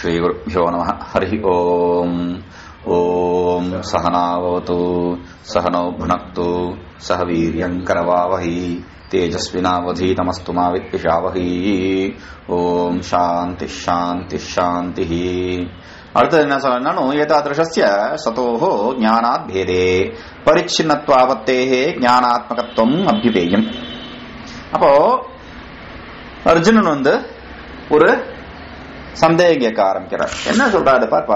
श्रीगुरुभ्यो नमः हरिः ओम् ॐ सहनावतु सहनौ भुनक्तु सह वीर्यम् करवावहै तेजस्विनावधीतमस्तु मा विद्विषावहै ॐ शान्तिः शान्तिः शान्तिः அடுத்தது என்ன சொல்லணும் ஏதாதிருஷஸ்ய சதோஹோ ஞானாத் பேதே பரிச்சின்னத்வாபத்தேஹே ஞானாத்மகத்துவம் அபியுபேயம் அப்போ அர்ஜுனன் வந்து ஒரு சந்தேகம் கேட்க ஆரம்பிக்கிறார் என்ன சொல்றாரு பாப்பா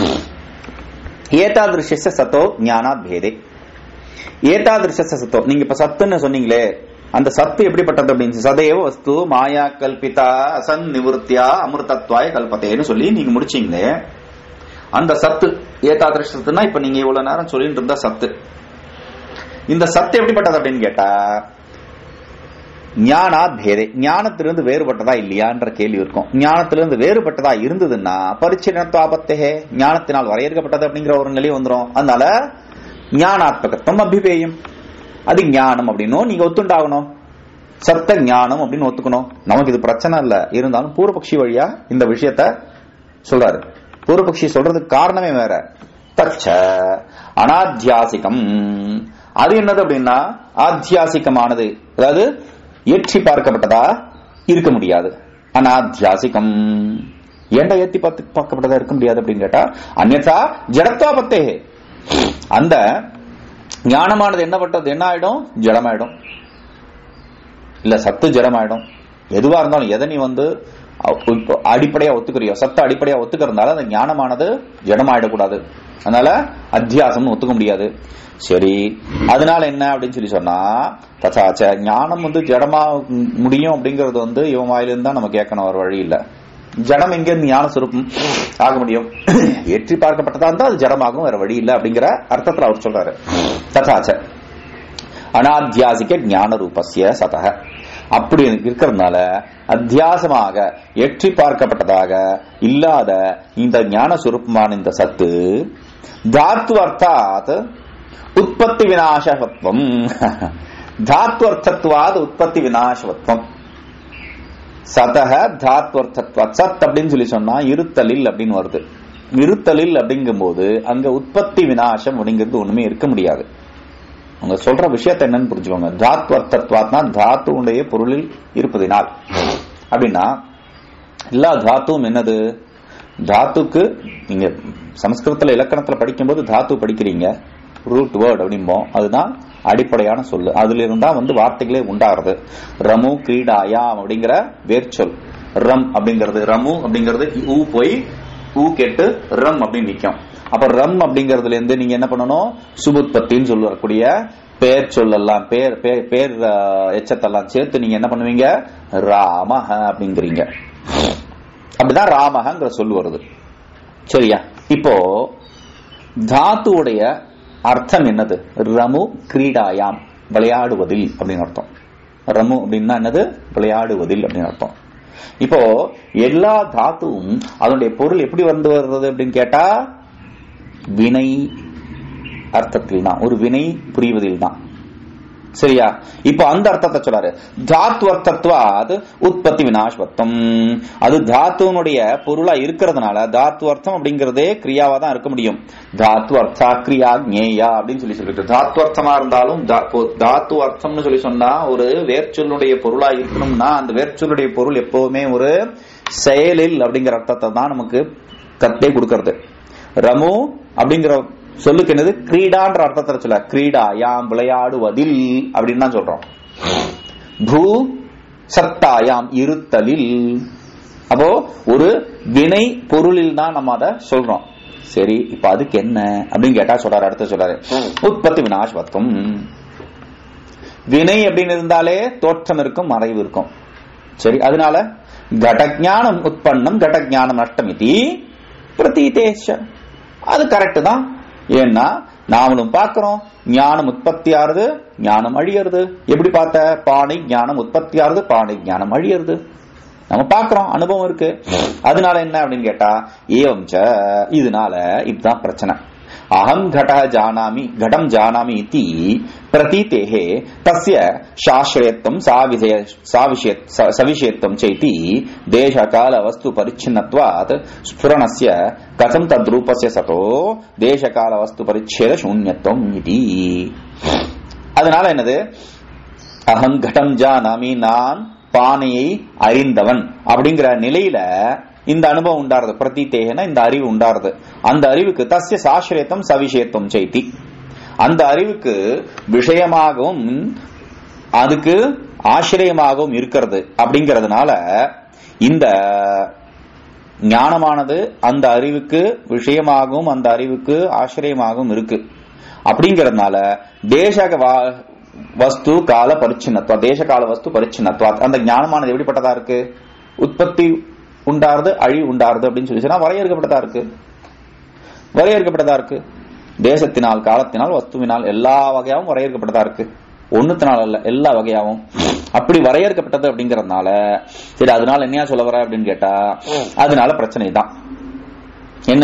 ஏதாதிருஷ்ய சத்தோ ஞானாத் பேதே ஏதாதிருஷ்ய சத்தோ நீங்க இப்ப சத்துன்னு சொன்னீங்களே அந்த சத்து எப்படிப்பட்டது அப்படின்னு சதையோ வஸ்து மாயா கல்பிதா அசன் நிவர்த்தியா அமிர்தத்வாய கல்பத்தேன்னு சொல்லி நீங்க முடிச்சீங்களே அந்த சத்து ஏதாதிருஷ்ய சத்துனா இப்ப நீங்க இவ்வளவு நேரம் சொல்லிட்டு இருந்த சத்து இந்த சத்து எப்படிப்பட்டது அப்படின்னு கேட்டா ஞானா பேதே ஞானத்திலிருந்து வேறுபட்டதா இல்லையான்ற கேள்வி இருக்கும் ஞானத்திலிருந்து வேறுபட்டதா இருந்ததுன்னா பரிச்சினத்வாபத்தே ஞானத்தினால் வரையறுக்கப்பட்டது அப்படிங்கிற ஒரு நிலை வந்துடும் அதனால ஞானாத்மகத்துவம் அபிபேயம் அது ஞானம் அப்படின்னும் நீங்க ஒத்துண்டாகணும் சத்த ஞானம் அப்படின்னு ஒத்துக்கணும் நமக்கு இது பிரச்சனை இல்ல இருந்தாலும் பூர்வபக்ஷி வழியா இந்த விஷயத்த சொல்றாரு பூர்வபக்ஷி சொல்றதுக்கு காரணமே வேற தச்ச அனாத்தியாசிகம் அது என்னது அப்படின்னா ஆத்தியாசிகமானது அதாவது ஏற்றி பார்க்கப்பட்டதா இருக்க முடியாது அனாத்தியாசிகம் ஏண்டா ஏத்தி பார்த்து பார்க்கப்பட்டதா இருக்க முடியாது அப்படின்னு கேட்டா அந்நா ஜடத்வாபத்தே அந்த ஞானமானது என்ன பட்டது என்ன ஆயிடும் ஜடமாயிடும் இல்ல சத்து ஜடமாயிடும் எதுவா இருந்தாலும் எதை நீ வந்து அடிப்படையா ஒத்துக்கிறியோ சத்த அடிப்படையா ஒத்துக்கிறதுனால அந்த ஞானமானது ஜடமாயிடக்கூடாது அதனால அத்தியாசம்னு ஒத்துக்க முடியாது சரி அதனால என்ன அப்படின்னு சொல்லி சொன்னா தசாச்ச ஞானம் வந்து ஜடமா முடியும் அப்படிங்கறது வந்து இவன் வாயிலிருந்து தான் நம்ம கேட்கணும் ஒரு வழி இல்ல ஜடம் எங்க ஞான சுரூபம் ஆக முடியும் ஏற்றி பார்க்கப்பட்டதா இருந்தா அது ஜடமாகும் வேற வழி இல்ல அப்படிங்கிற அர்த்தத்துல அவர் சொல்றாரு தசாச்ச அனாத்தியாசிக்க ஞான ரூபசிய சதக அப்படி இருக்கிறதுனால அத்தியாசமாக ஏற்றி பார்க்கப்பட்டதாக இல்லாத இந்த ஞான சுரூபமான இந்த சத்து தாத்து அர்த்தாத் உற்பத்தி விநாசகத்துவம் தாத்து அர்த்தத்துவாது உற்பத்தி விநாசகத்துவம் சதக தாத்வர்த்தத்வா சத் அப்படின்னு சொல்லி சொன்னா இருத்தலில் அப்படின்னு வருது இருத்தலில் அப்படிங்கும் போது அங்க உற்பத்தி விநாசம் அப்படிங்கிறது ஒண்ணுமே இருக்க முடியாது அவங்க சொல்ற விஷயத்த என்னன்னு புரிஞ்சுக்கோங்க தாத்வர்த்தத்வாத்னா தாத்துடைய பொருளில் இருப்பதினால் அப்படின்னா எல்லா தாத்துவும் என்னது தாத்துக்கு நீங்க சமஸ்கிருதத்துல இலக்கணத்துல படிக்கும்போது தாத்து படிக்கிறீங்க ரூட் வேர்ட் அப்படிம்போம் அதுதான் அடிப்படையான சொல்லு அதுல இருந்தா வந்து வார்த்தைகளே உண்டாகிறது ரமு கிரீடாயாம் அப்படிங்கிற வேர்ச்சொல் ரம் அப்படிங்கிறது ரமு அப்படிங்கிறது ஊ போய் ஊ கேட்டு ரம் அப்படின்னு நிற்கும் அப்ப ரம் அப்படிங்கறதுல இருந்து நீங்க என்ன பண்ணணும் சுபுத்பத்தின்னு சொல்லக்கூடிய பேர் சொல்லலாம் பேர் பேர் எச்சத்தெல்லாம் சேர்த்து நீங்க என்ன பண்ணுவீங்க ராமஹ அப்படிங்கிறீங்க அப்படிதான் ராமஹங்கிற சொல் வருது சரியா இப்போ தாத்துவுடைய அர்த்தம் என்னது ரமு கிரீடாயாம் விளையாடுவதில் அப்படின்னு அர்த்தம் ரமு அப்படின்னா என்னது விளையாடுவதில் அப்படின்னு அர்த்தம் இப்போ எல்லா தாத்துவும் அதனுடைய பொருள் எப்படி வந்து வருது அப்படின்னு கேட்டா வினை அர்த்தத்தில் தான் ஒரு வினை புரிவதில் தான் சரியா இப்போ அந்த அர்த்தத்தை சொல்லாரு தாத்து அர்த்தத்வாது உற்பத்தி வினாஷ்வத்தம் அது தாத்துவனுடைய பொருளா இருக்கிறதுனால தாத்து அர்த்தம் அப்படிங்கறதே கிரியாவா தான் இருக்க முடியும் தாத்து அர்த்தா கிரியா ஞேயா அப்படின்னு சொல்லி சொல்லிட்டு தாத்து அர்த்தமா இருந்தாலும் தாத்து அர்த்தம்னு சொல்லி சொன்னா ஒரு வேர்ச்சொல்லுடைய பொருளா இருக்கணும்னா அந்த வேர்ச்சொல்லுடைய பொருள் எப்பவுமே ஒரு செயலில் அப்படிங்கிற அர்த்தத்தை தான் நமக்கு கத்தே கொடுக்கறது ரமு அப்படிங்கிற சொல்லுக்கு என்னது கிரீடான்ற அர்த்தத்துல சொல்ல கிரீடா யாம் விளையாடுவதில் அப்படின்னு தான் சொல்றோம் பூ சத்தாயாம் இருத்தலில் அப்போ ஒரு வினை பொருளில் தான் நம்ம அதை சொல்றோம் சரி இப்ப அதுக்கு என்ன அப்படின்னு கேட்டா சொல்றாரு அடுத்து சொல்றாரு உற்பத்தி வினாஷ்வத்தம் வினை அப்படின்னு இருந்தாலே தோற்றம் இருக்கும் மறைவு இருக்கும் சரி அதனால கடஜானம் உற்பன்னம் கடஜானம் நஷ்டமிதி பிரதீதேஷ அது கரெக்ட் தான் ஏன்னா நாமளும் பார்க்கிறோம் ஞானம் உற்பத்தி ஆறுது ஞானம் அழியறது எப்படி பார்த்த பானை ஞானம் உற்பத்தி ஆறுது பானை ஞானம் அழியறது நம்ம பார்க்கிறோம் அனுபவம் இருக்கு அதனால என்ன அப்படின்னு கேட்டா ஏவம் இதனால இதுதான் பிரச்சனை அகம் घटः जानामि घटं जानामि इति प्रतीतेः तस्य शाश्रयत्वं साविषय साविषय सविषयत्वं चेति देशकालवस्तुपरिच्छिन्नत्वात् स्फुरणस्य कथं तद्रूपस्य सतो देशकालवस्तुपरिच्छेदशून्यत्वम् इति அதனால என்னது அகம் கடம் ஜானாமி நான் பானையை அறிந்தவன் அப்படிங்கிற நிலையில இந்த அனுபவம் உண்டாருது பிரதீத்தேகன இந்த அறிவு உண்டாருது அந்த அறிவுக்கு தஸ்ய சாஸ்திரேத்தம் சவிஷேத்தம் செய்தி அந்த அறிவுக்கு விஷயமாகவும் அதுக்கு ஆசிரியமாகவும் இருக்கிறது அப்படிங்கறதுனால இந்த ஞானமானது அந்த அறிவுக்கு விஷயமாகவும் அந்த அறிவுக்கு ஆசிரியமாகவும் இருக்கு அப்படிங்கறதுனால தேசக வா- வஸ்து கால பரிச்சின்னத்வா தேச கால வஸ்து பரிச்சின்னத்வா அந்த ஞானமானது எப்படிப்பட்டதா இருக்கு உற்பத்தி உண்டாருது அழிவு உண்டாருது அப்படின்னு சொல்லி சொன்னா வரையறுக்கப்பட்டதா இருக்கு வரையறுக்கப்பட்டதா இருக்கு தேசத்தினால் காலத்தினால் வஸ்துவினால் எல்லா வகையாவும் வரையறுக்கப்பட்டதா இருக்கு ஒண்ணுத்தினால் அல்ல எல்லா வகையாவும் அப்படி வரையறுக்கப்பட்டது அப்படிங்கறதுனால சரி அதனால என்னையா சொல்ல வர அப்படின்னு கேட்டா அதனால பிரச்சனை தான் என்ன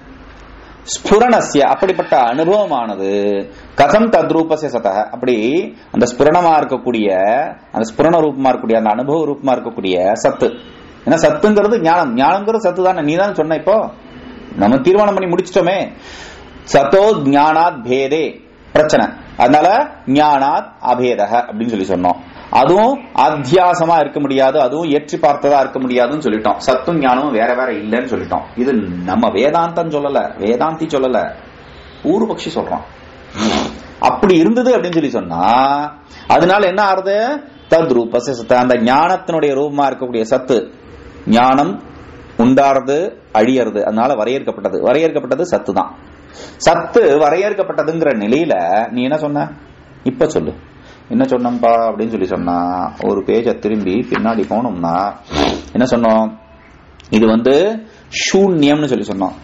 ஸ்புரணஸ்ய அப்படிப்பட்ட அனுபவமானது கதம் தத்ரூபசிய சதக அப்படி அந்த ஸ்புரணமா இருக்கக்கூடிய அந்த ஸ்புரண ரூபமா இருக்கக்கூடிய அந்த அனுபவ ரூபமா இருக்கக்கூடிய சத்து ஏன்னா சத்துங்கிறது ஞானம் ஞானங்கிறது சத்து தானே நீ தான் சொன்ன இப்போ நம்ம தீர்மானம் பண்ணி முடிச்சிட்டோமே சத்தோ ஞானாத் பேதே பிரச்சனை அதனால ஞானாத் அபேதக அப்படின்னு சொல்லி சொன்னோம் அதுவும் அத்தியாசமா இருக்க முடியாது அதுவும் ஏற்றி பார்த்ததா இருக்க முடியாதுன்னு சொல்லிட்டோம் சத்தும் ஞானமும் வேற வேற இல்லைன்னு சொல்லிட்டோம் இது நம்ம வேதாந்தம் சொல்லல வேதாந்தி சொல்லல பூர்வபக்ஷி சொல்றான் அப்படி இருந்தது அப்படின்னு சொல்லி சொன்னா அதனால என்ன ஆறுது தத் ரூபஸ்ய சத்து அந்த ஞானத்தினுடைய ரூபமா இருக்கக்கூடிய சத்து ஞானம் உண்டாறது அழியறது அதனால வரையறுக்கப்பட்டது வரையறுக்கப்பட்டது சத்து தான் சத்து வரையறுக்கப்பட்டதுங்கிற நிலையில நீ என்ன சொன்ன இப்ப சொல்லு என்ன சொன்னோம்பா அப்படின்னு சொல்லி சொன்னா ஒரு பேஜை திரும்பி பின்னாடி போனோம்னா என்ன சொன்னோம் இது வந்து சூன்யம்னு சொல்லி சொன்னோம்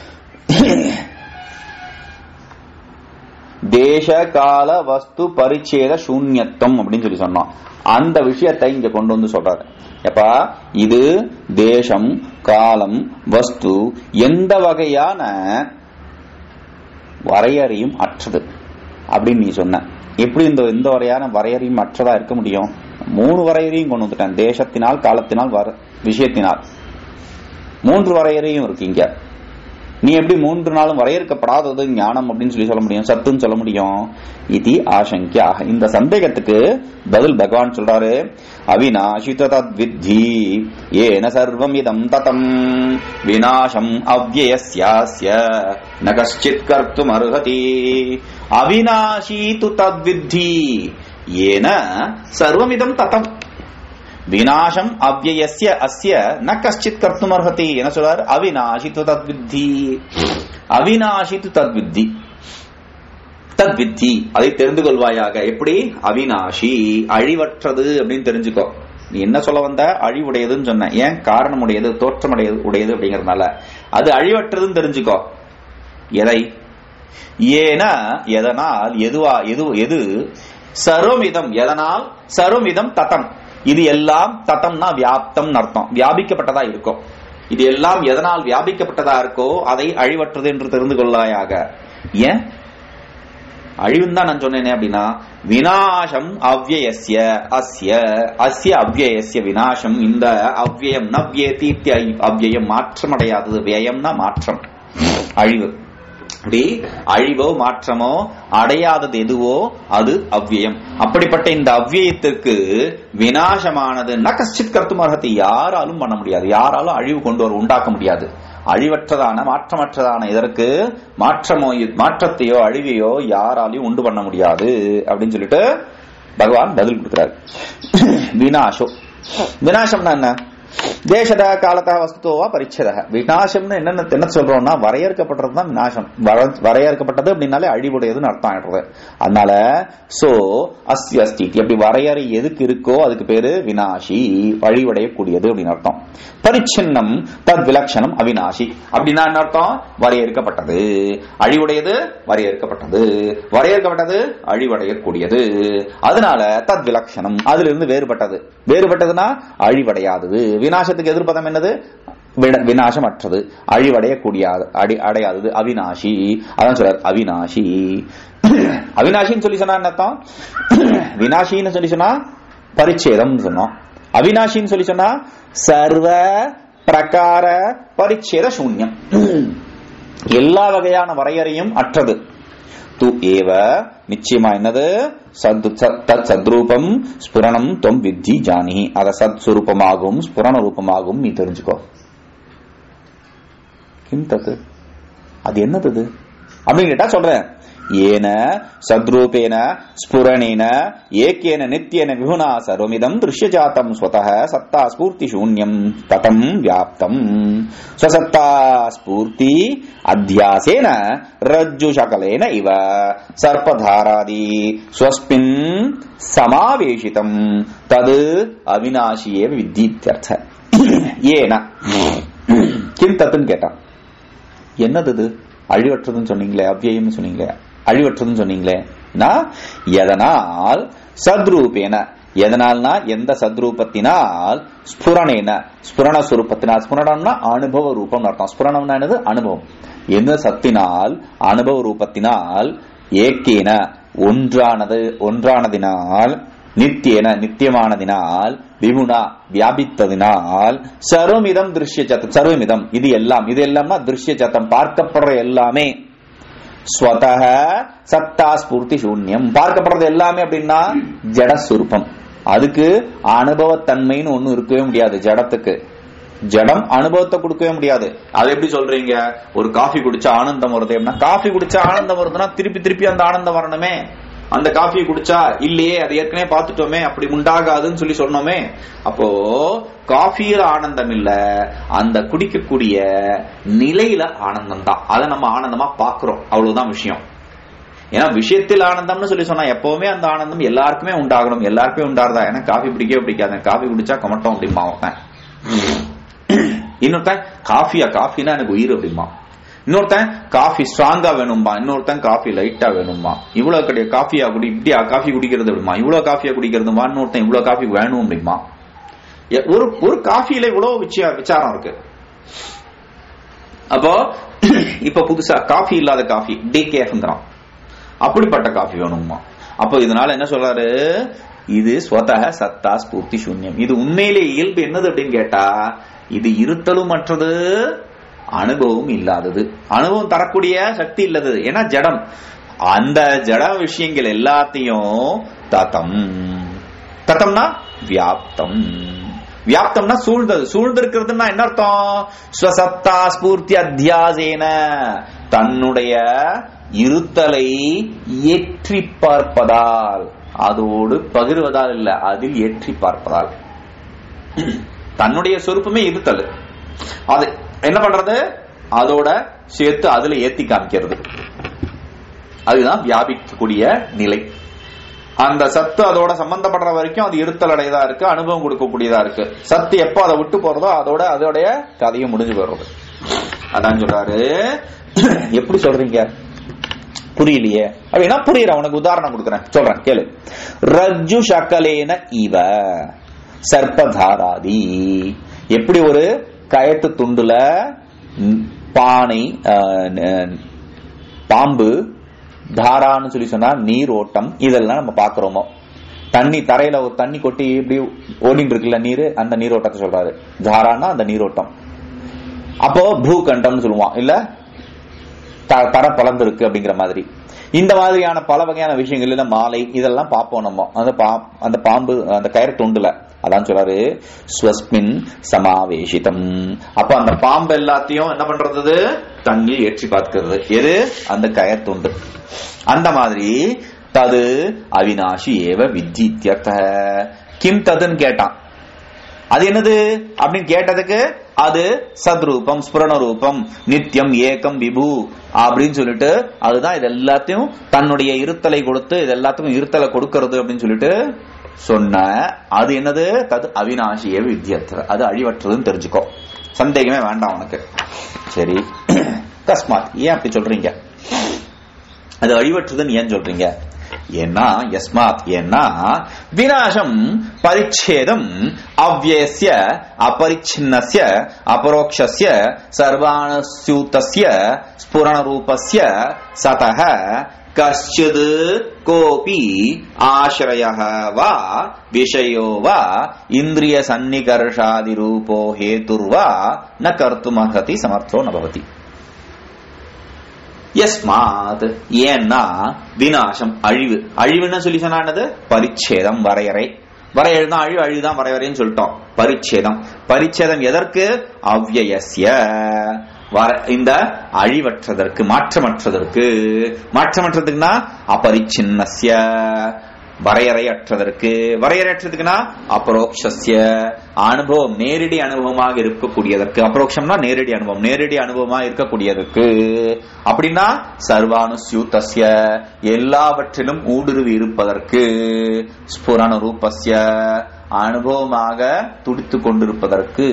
தேச கால வஸ்து பரிச்சேத சூன்யத்துவம் அப்படின்னு சொல்லி சொன்னோம் அந்த விஷயத்தை இங்க கொண்டு வந்து சொல்றாரு எப்பா இது தேசம் காலம் வஸ்து எந்த வகையான வரையறையும் அற்றது அப்படின்னு நீ சொன்ன எப்படி இந்த இந்த வரையான வரையறையும் அற்றதா இருக்க முடியும் மூணு வரையறையும் கொண்டு வந்துட்டேன் தேசத்தினால் காலத்தினால் வர விஷயத்தினால் மூன்று வரையறையும் இருக்கு இங்க நீ எப்படி மூன்று நாளும் வரையறுக்கப்படாதது ஞானம் அப்படின்னு சொல்லி சொல்ல முடியும் சத்துன்னு சொல்ல முடியும் இது ஆசங்கியா இந்த சந்தேகத்துக்கு பதில் பகவான் சொல்றாரு அவிநாசித தத்வித்தி ஏன சர்வம் இதம் ததம் விநாசம் அவ்வயஸ்யாஸ்ய ந கஷ்டித் கர்த்தும் அருகதி அவிநாசி து தத்வித்தி ஏன சர்வமிதம் ததம் விநாசம் அவ்வயஸ்ய அஸ்ய ந கஷ்டித் கர்த்தும் அர்ஹதி என்ன சொல்றாரு அவிநாசி து தத்வித்தி அவிநாசி து தத்வித்தி தத்வித்தி அதை தெரிந்து கொள்வாயாக எப்படி அவிநாசி அழிவற்றது அப்படின்னு தெரிஞ்சுக்கோ நீ என்ன சொல்ல வந்த அழிவுடையதுன்னு சொன்ன ஏன் காரணமுடையது தோற்றமுடையது உடையது அப்படிங்கறதுனால அது அழிவற்றதுன்னு தெரிஞ்சுக்கோ எதை ஏன எதனால் எதுவா எது எது சர்வமிதம் எதனால் சர்வமிதம் தத்தம் இது எல்லாம் தத்தம்னா வியாப்தம் அர்த்தம் வியாபிக்கப்பட்டதா இருக்கும் இது எல்லாம் எதனால் வியாபிக்கப்பட்டதா இருக்கோ அதை அழிவற்றது என்று தெரிந்து கொள்ளாயாக ஏன் அழிவுன்னு தான் நான் சொன்னேனே அப்படின்னா விநாசம் அவ்வயஸ்ய அஸ்ய அஸ்ய அவ்வயஸ்ய விநாசம் இந்த அவ்வயம் நவ்யேதி அவ்வயம் மாற்றமடையாதது வியயம்னா மாற்றம் அழிவு அப்படி அழிவோ மாற்றமோ அடையாதது எதுவோ அது அவ்வியம் அப்படிப்பட்ட இந்த அவ்வியத்திற்கு விநாசமானது ந கஷ்டித் கருத்தும் அர்ஹத்தை யாராலும் பண்ண முடியாது யாராலும் அழிவு கொண்டு வர உண்டாக்க முடியாது அழிவற்றதான மாற்றமற்றதான இதற்கு மாற்றமோ மாற்றத்தையோ அழிவையோ யாராலையும் உண்டு பண்ண முடியாது அப்படின்னு சொல்லிட்டு பகவான் பதில் கொடுக்கிறார் வினாசோ வினாசம்னா என்ன தேசத காலத்தா வஸ்துவா பரிச்சத விநாசம்னு என்னென்ன என்ன சொல்றோம்னா வரையறுக்கப்பட்டது தான் விநாசம் வர- வரையறுக்கப்பட்டது அப்படின்னாலே அழிவுடையதுன்னு அர்த்தம் ஆயிடுறது அதனால சோ அஸ்தி அஸ்தி அப்படி வரையறை எதுக்கு இருக்கோ அதுக்கு பேரு வினாசி அழிவடையக்கூடியது அப்படின்னு அர்த்தம் பரிச்சின்னம் தத் விலட்சணம் அவிநாசி அப்படின்னா என்ன அர்த்தம் வரையறுக்கப்பட்டது அழிவுடையது வரையறுக்கப்பட்டது வரையறுக்கப்பட்டது அழிவடையக்கூடியது அதனால தத் விலட்சணம் அதிலிருந்து வேறுபட்டது வேறுபட்டதுன்னா அழிவடையாதது விநாசத்துக்கு எதிர்ப்பதம் என்னது விட- விநாசமற்றது அழிவடையக்கூடிய அடி அடையாதது அவிநாசி அதான் சொல்றார் அவிநாசி அவிநாசின்னு சொல்லி சொன்னா என்ன அர்த்தம் விநாசின்னு சொல்லி சொன்னா பரிச்சேதம் சொன்னோம் அவிநாசின்னு சொல்லி சொன்னா சர்வ பிரகார பரிச்சேத சூன்யம் எல்லா வகையான வரையறையும் அற்றது து ஏவ நிச்சயமா என்னது சத் சத்- தத் சத்ரூபம் ஸ்புரணம் தொம் வித்தி ஜானி அத சத் சுரூபமாகவும் ஸ்புரண ரூபமாகவும் நீ தெரிஞ்சுக்கோ கிம் தத்து அது என்னது அது? அப்படின்னு கேட்டா சொல்றேன் ஏன சத்ரூபேன ஸ்புரணேன ஏகேன நித்யேன விகுணா சர்வமிதம் திருஷ்யஜாத்தம் ஸ்வதः சத்தா ஸ்பூர்த்தி சூன்யம் ததம் வியாப்தம் ஸ்வசத்தா ஸ்பூர்த்தி அத்தியாசேன ரஜ்ஜு சகலேன இவ சர்ப்பதாராதி ஸ்வஸ்மின் சமாவேஷிதம் தது அவிநாசி ஏவ வித்தியர்த்த ஏன கிம் தத்துன்னு கேட்டான் என்னது இது அழிவற்றதுன்னு சொன்னீங்களே அவ்வியம்னு சொன்னீங்களே அழிவற்றதுன்னு சொன்னீங்களே நான் எதனால் சத்ரூபேன எதனால்னா எந்த சத்ரூபத்தினால் ஸ்புரணேன ஸ்புரண சுரூபத்தினால் ஸ்புரணம்னா அனுபவ ரூபம் அர்த்தம் ஸ்புரணம்னா என்னது அனுபவம் எந்த சத்தினால் அனுபவ ரூபத்தினால் ஏக்கேன ஒன்றானது ஒன்றானதினால் நித்தியன நித்தியமானதினால் விகுணா வியாபித்ததினால் சர்வமிதம் திருஷ்ய சத்தம் சர்வமிதம் இது எல்லாம் இது எல்லாம்னா திருஷ்ய சத்தம் பார்க்கப்படுற எல்லாமே ஸ்வதக சத்தா ஸ்பூர்த்தி சூன்யம் பார்க்கப்படுறது எல்லாமே அப்படின்னா ஜடஸ்வரூபம் அதுக்கு அனுபவத்தன்மைன்னு ஒண்ணும் இருக்கவே முடியாது ஜடத்துக்கு ஜடம் அனுபவத்தை கொடுக்கவே முடியாது அது எப்படி சொல்றீங்க ஒரு காஃபி குடிச்சா ஆனந்தம் வருது அப்படின்னா காஃபி குடிச்சா ஆனந்தம் வருதுன்னா திருப்பி திருப்பி அந்த ஆனந்தம் வரணுமே அந்த காஃபியை குடிச்சா இல்லையே அது ஏற்கனவே பார்த்துட்டோமே அப்படி உண்டாகாதுன்னு சொல்லி சொன்னோமே அப்போ காஃபியில ஆனந்தம் இல்ல அந்த குடிக்கக்கூடிய நிலையில ஆனந்தம் தான் அதை நம்ம ஆனந்தமா பாக்குறோம் அவ்வளவுதான் விஷயம் ஏன்னா விஷயத்தில் ஆனந்தம்னு சொல்லி சொன்னா எப்பவுமே அந்த ஆனந்தம் எல்லாருக்குமே உண்டாகணும் எல்லாருக்குமே உண்டாருதா ஏன்னா காஃபி பிடிக்கவே பிடிக்காது காஃபி குடிச்சா கமட்டம் அப்படிமா ஒருத்தன் இன்னொருத்தன் காஃபியா காஃபினா எனக்கு உயிர் அப்படிமா இன்னொருத்தன் காஃபி ஸ்ட்ராங்கா வேணும்பா இன்னொருத்தன் காஃபி லைட்டா வேணும்பா இவ்வளவு கிடையாது காஃபியா குடி இப்படியா காஃபி குடிக்கிறது அப்படிமா இவ்வளவு காஃபியா குடிக்கிறதுமா இன்னொருத்தன் இவ்வளவு காஃபி வேணும் அப்படிமா எ- ஒரு ஒரு காஃபியில இவ்வளவு விச்ச- விசாரம் இருக்கு அப்போ இப்ப புதுசா காஃபி இல்லாத காஃபி டிகேஃப்ங்கிறான் அப்படிப்பட்ட காஃபி வேணுமா அப்போ இதனால என்ன சொல்றாரு இது ஸ்வதக சத்தா ஸ்பூர்த்தி சூன்யம் இது உண்மையிலே இயல்பு என்னது அப்படின்னு கேட்டா இது இருத்தலும் மற்றது அனுபவம் இல்லாதது அனுபவம் தரக்கூடிய சக்தி இல்லது ஏன்னா ஜடம் அந்த ஜட விஷயங்கள் எல்லாத்தையும் தத்தம் தத்தம்னா வியாப்தம் வியாப்தம்னா சூழ்ந்தது சூழ்ந்திருக்கிறதுனா என்ன அர்த்தம் ஸ்வசத்தா ஸ்பூர்த்தி அத்தியாசேன தன்னுடைய இருத்தலை ஏற்றி பார்ப்பதால் அதோடு பகிர்வதால் இல்ல அதில் ஏற்றி பார்ப்பதால் தன்னுடைய சொருப்பமே இருத்தல் அது என்ன பண்றது அதோட சேர்த்து அதுல ஏத்தி காமிக்கிறது அதுதான் வியாபிக்கக்கூடிய நிலை அந்த சத்து அதோட சம்பந்தப்படுற வரைக்கும் அது இருத்தல் அடையதா இருக்கு அனுபவம் கொடுக்கக்கூடியதா இருக்கு சத்து எப்போ அதை விட்டு போறதோ அதோட அதோடைய கதையும் முடிஞ்சு போறது அதான் சொல்றாரு எப்படி சொல்றீங்க புரியலையே அப்படின்னா புரியுற உனக்கு உதாரணம் கொடுக்குறேன் சொல்றேன் கேளு ரஜ்ஜு சக்கலேன இவ சர்ப்பதாராதி எப்படி ஒரு கயத்து துண்டுல ம், பானை அஹ், ந- பாம்பு தாரான்னு சொல்லி சொன்னா நீர் ஓட்டம் இதெல்லாம் நம்ம பாக்குறோமோ தண்ணி தரையில ஒரு தண்ணி கொட்டி இப்படி ஓடிட்டு இருக்குல்ல நீர் அந்த நீரோட்டத்தை சொல்றாரு தாரான்னா அந்த நீரோட்டம் அப்போ பூகண்டம்னு சொல்லுவான் இல்ல த- தர பலந்து இருக்கு அப்படிங்கிற மாதிரி இந்த மாதிரியான பல வகையான விஷயங்கள் இல்ல மாலை இதெல்லாம் பார்ப்போம் நம்ம அந்த பா அந்த பாம்பு அந்த கயிறு துண்டுல அதான் சொல்றாரு ஸ்வஸ்மின் சமாவேஷிதம் அப்ப அந்த பாம்பு எல்லாத்தையும் என்ன பண்றது தண்ணியில் ஏற்றி பார்க்கிறது எது அந்த கயர் துண்டு அந்த மாதிரி தது அவினாஷி ஏவ வித்தியர்த்த கிம் ததுன்னு கேட்டான் அது என்னது அப்படின்னு கேட்டதுக்கு அது சத்ரூபம் ஸ்புரண ரூபம் நித்தியம் ஏகம் விபு அப்படின்னு சொல்லிட்டு அதுதான் இது எல்லாத்தையும் தன்னுடைய இருத்தலை கொடுத்து இது எல்லாத்துக்கும் இருத்தலை கொடுக்கறது அப்படின்னு சொல்லிட்டு சொன்ன அது என்னது தது அவினாஷிய வித்தியர்த்த அது அழிவற்றதுன்னு தெரிஞ்சுக்கோ சந்தேகமே வேண்டாம் உனக்கு சரி கஸ்மாத் ஏன் அப்படி சொல்றீங்க அது அழிவற்றதுன்னு ஏன் சொல்றீங்க ஏன்னா யஸ்மாத் ஏன்னா விநாசம் பரிச்சேதம் அவ்வயஸ்ய அபரிச்சின்னஸ்ய அபரோக்ஷஸ்ய சர்வாணஸ்யூதஸ்ய ஸ்புரண ரூபஸ்ய சதः கஷ்டித் கோபி ஆசிரயः வா விஷயோ வா இந்திரிய சன்னிகர்ஷாதி ரூபோ ஹேதுர்வா ந கர்த்துமர்ஹதி சமர்த்தோ ந பவதி யஸ்மாத் ஏன்னா விநாசம் அழிவு அழிவுன்னு சொல்லி சொன்னானது பரிச்சேதம் வரையறை வரையறை தான் அழிவு அழிவுதான் வரையறைன்னு சொல்லிட்டோம் பரிச்சேதம் பரிச்சேதம் எதற்கு அவ்யயஸ்ய வர- இந்த அழிவற்றதற்கு மாற்றமற்றதற்கு மாற்றமற்றதுக்குன்னா அபரிச்சின்னஸ்ய வரையறையற்றதற்கு வரையறையற்றதுக்குன்னா அபரோக்ஷஸ்ய அனுபவம் நேரடி அனுபவமாக இருக்கக்கூடியதற்கு அபரோக்ஷம்னா நேரடி அனுபவம் நேரடி அனுபவமா இருக்கக்கூடியதற்கு அப்படின்னா சர்வானுசியூத்தஸ்ய எல்லாவற்றிலும் ஊடுருவி இருப்பதற்கு ஸ்புரண ரூபஸ்ய அனுபவமாக துடித்துக் கொண்டிருப்பதற்கு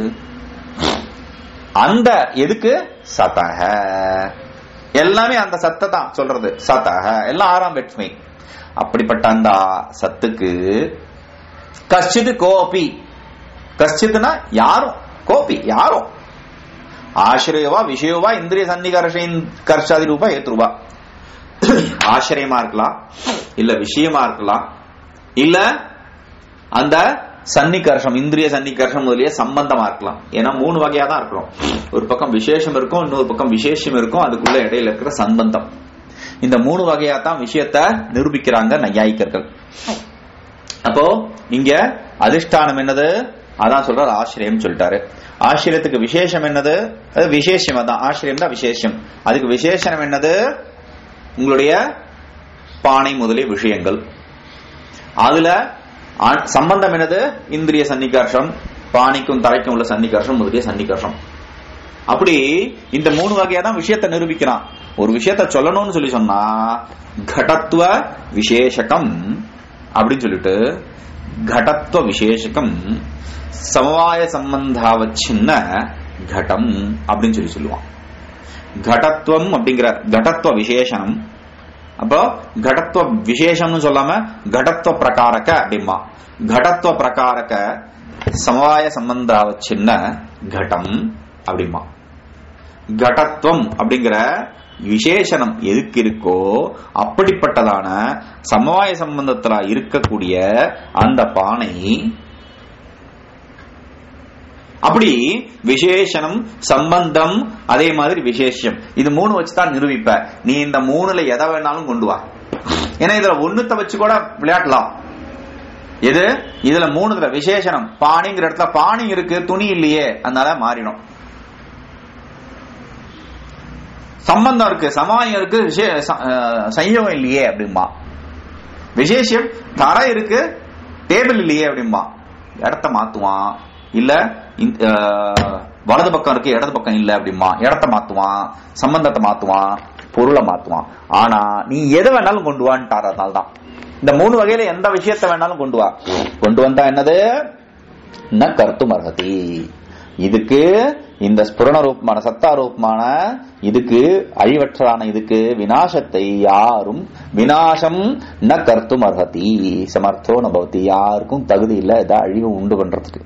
அந்த எதுக்கு சதக எல்லாமே அந்த சத்தை தான் சொல்றது சதக எல்லாம் ஆறாம் வெற்றுமை அப்படிப்பட்ட அந்த சத்துக்கு கஷ்டித் கோபி கஷ்டித்னா யாரும் கோபி யாரும் ஆசிரியவா விஷயவா இந்திரிய சன்னிகர்ஷின் கர்ஷாதி ரூபா ஏத்துருவா ஆசிரியமா இருக்கலாம் இல்ல விஷயமா இருக்கலாம் இல்ல அந்த சன்னிகர்ஷம் இந்திரிய சன்னிகர்ஷம் முதலிய சம்பந்தமா இருக்கலாம் ஏன்னா மூணு வகையா தான் இருக்கிறோம் ஒரு பக்கம் விசேஷம் இருக்கும் இன்னொரு பக்கம் விசேஷம் இருக்கும் அதுக்குள்ள இடையில இருக்கிற சம்பந்தம் இந்த மூணு வகையா தான் விஷயத்த நிரூபிக்கிறாங்க நையாயிக்கர்கள் அப்போ இங்க அதிஷ்டானம் என்னது அதான் சொல்றாரு ஆசிரியம் சொல்லிட்டாரு ஆசிரியத்துக்கு விசேஷம் என்னது அது விசேஷம் அதான் ஆசிரியம் தான் விசேஷம் அதுக்கு விசேஷம் என்னது உங்களுடைய பானை முதலிய விஷயங்கள் அதுல ஆ- சம்பந்தம் என்னது இந்திரிய சன்னிகர்ஷம் பாணிக்கும் தலைக்கும் உள்ள சன்னிகர்ஷம் முதலிய சன்னிகர்ஷம் அப்படி இந்த மூணு வகையா தான் விஷயத்தை நிரூபிக்கிறான் ஒரு விஷயத்த சொல்லணும்னு சொல்லி சொன்னா கடத்துவ விசேஷகம் அப்படின்னு சொல்லிட்டு கடத்துவ விசேஷகம் சமவாய சம்பந்தாவச்சின்ன கடம் அப்படின்னு சொல்லி சொல்லுவான் கடத்துவம் அப்படிங்கிற கடத்துவ விசேஷனம் அப்போ கடத்துவ விசேஷம்னு சொல்லாம கடத்துவ பிரகாரக அப்படிமா கடத்துவ பிரகாரக சமவாய சம்பந்தாவச்சின்ன கடம் அப்படிமா கடத்துவம் அப்படிங்கிற விசேஷனம் எதுக்கு இருக்கோ அப்படிப்பட்டதான சமவாய சம்பந்தத்துல இருக்கக்கூடிய அந்த பானை அப்படி விசேஷனம் சம்பந்தம் அதே மாதிரி விசேஷம் இது மூணு வச்சு தான் நிரூபிப்ப நீ இந்த மூணுல எதை வேணாலும் கொண்டு வா ஏன்னா இதுல ஒண்ணுத்த வச்சு கூட விளையாடலாம் எது இதுல மூணுல விசேஷனம் பாணிங்கிற இடத்துல பாணி இருக்கு துணி இல்லையே அதனால மாறிடும் சம்பந்தம் இருக்கு சமாயம் இருக்கு விஷே- ச- அஹ், சையோகம் இல்லையே அப்படிம்பா விசேஷம் தரை இருக்கு டேபிள் இல்லையே அப்படிம்பா இடத்த மாத்துவான் இல்ல இந்த, அஹ், வலது பக்கம் இருக்கு இடது பக்கம் இல்ல அப்படிம்பா இடத்த மாத்துவான் சம்பந்தத்தை மாத்துவான் பொருளை மாத்துவான் ஆனா நீ எதை வேணாலும் கொண்டு வான்ட்டார் அதனால தான் இந்த மூணு வகையில எந்த விஷயத்தை வேணாலும் கொண்டு வா கொண்டு வந்தா என்னது ந கர்த்தும் அர்ஹதி இதுக்கு இந்த ஸ்புரண ரூபமான சத்தா ரூபமான இதுக்கு அழிவற்றதான இதுக்கு வினாசத்தை யாரும் வினாசம் ந கர்த்தும் அர்ஹதி சமர்த்தோ நபவதி யாருக்கும் தகுதி இல்ல இதை அழிவு உண்டு பண்றதுக்கு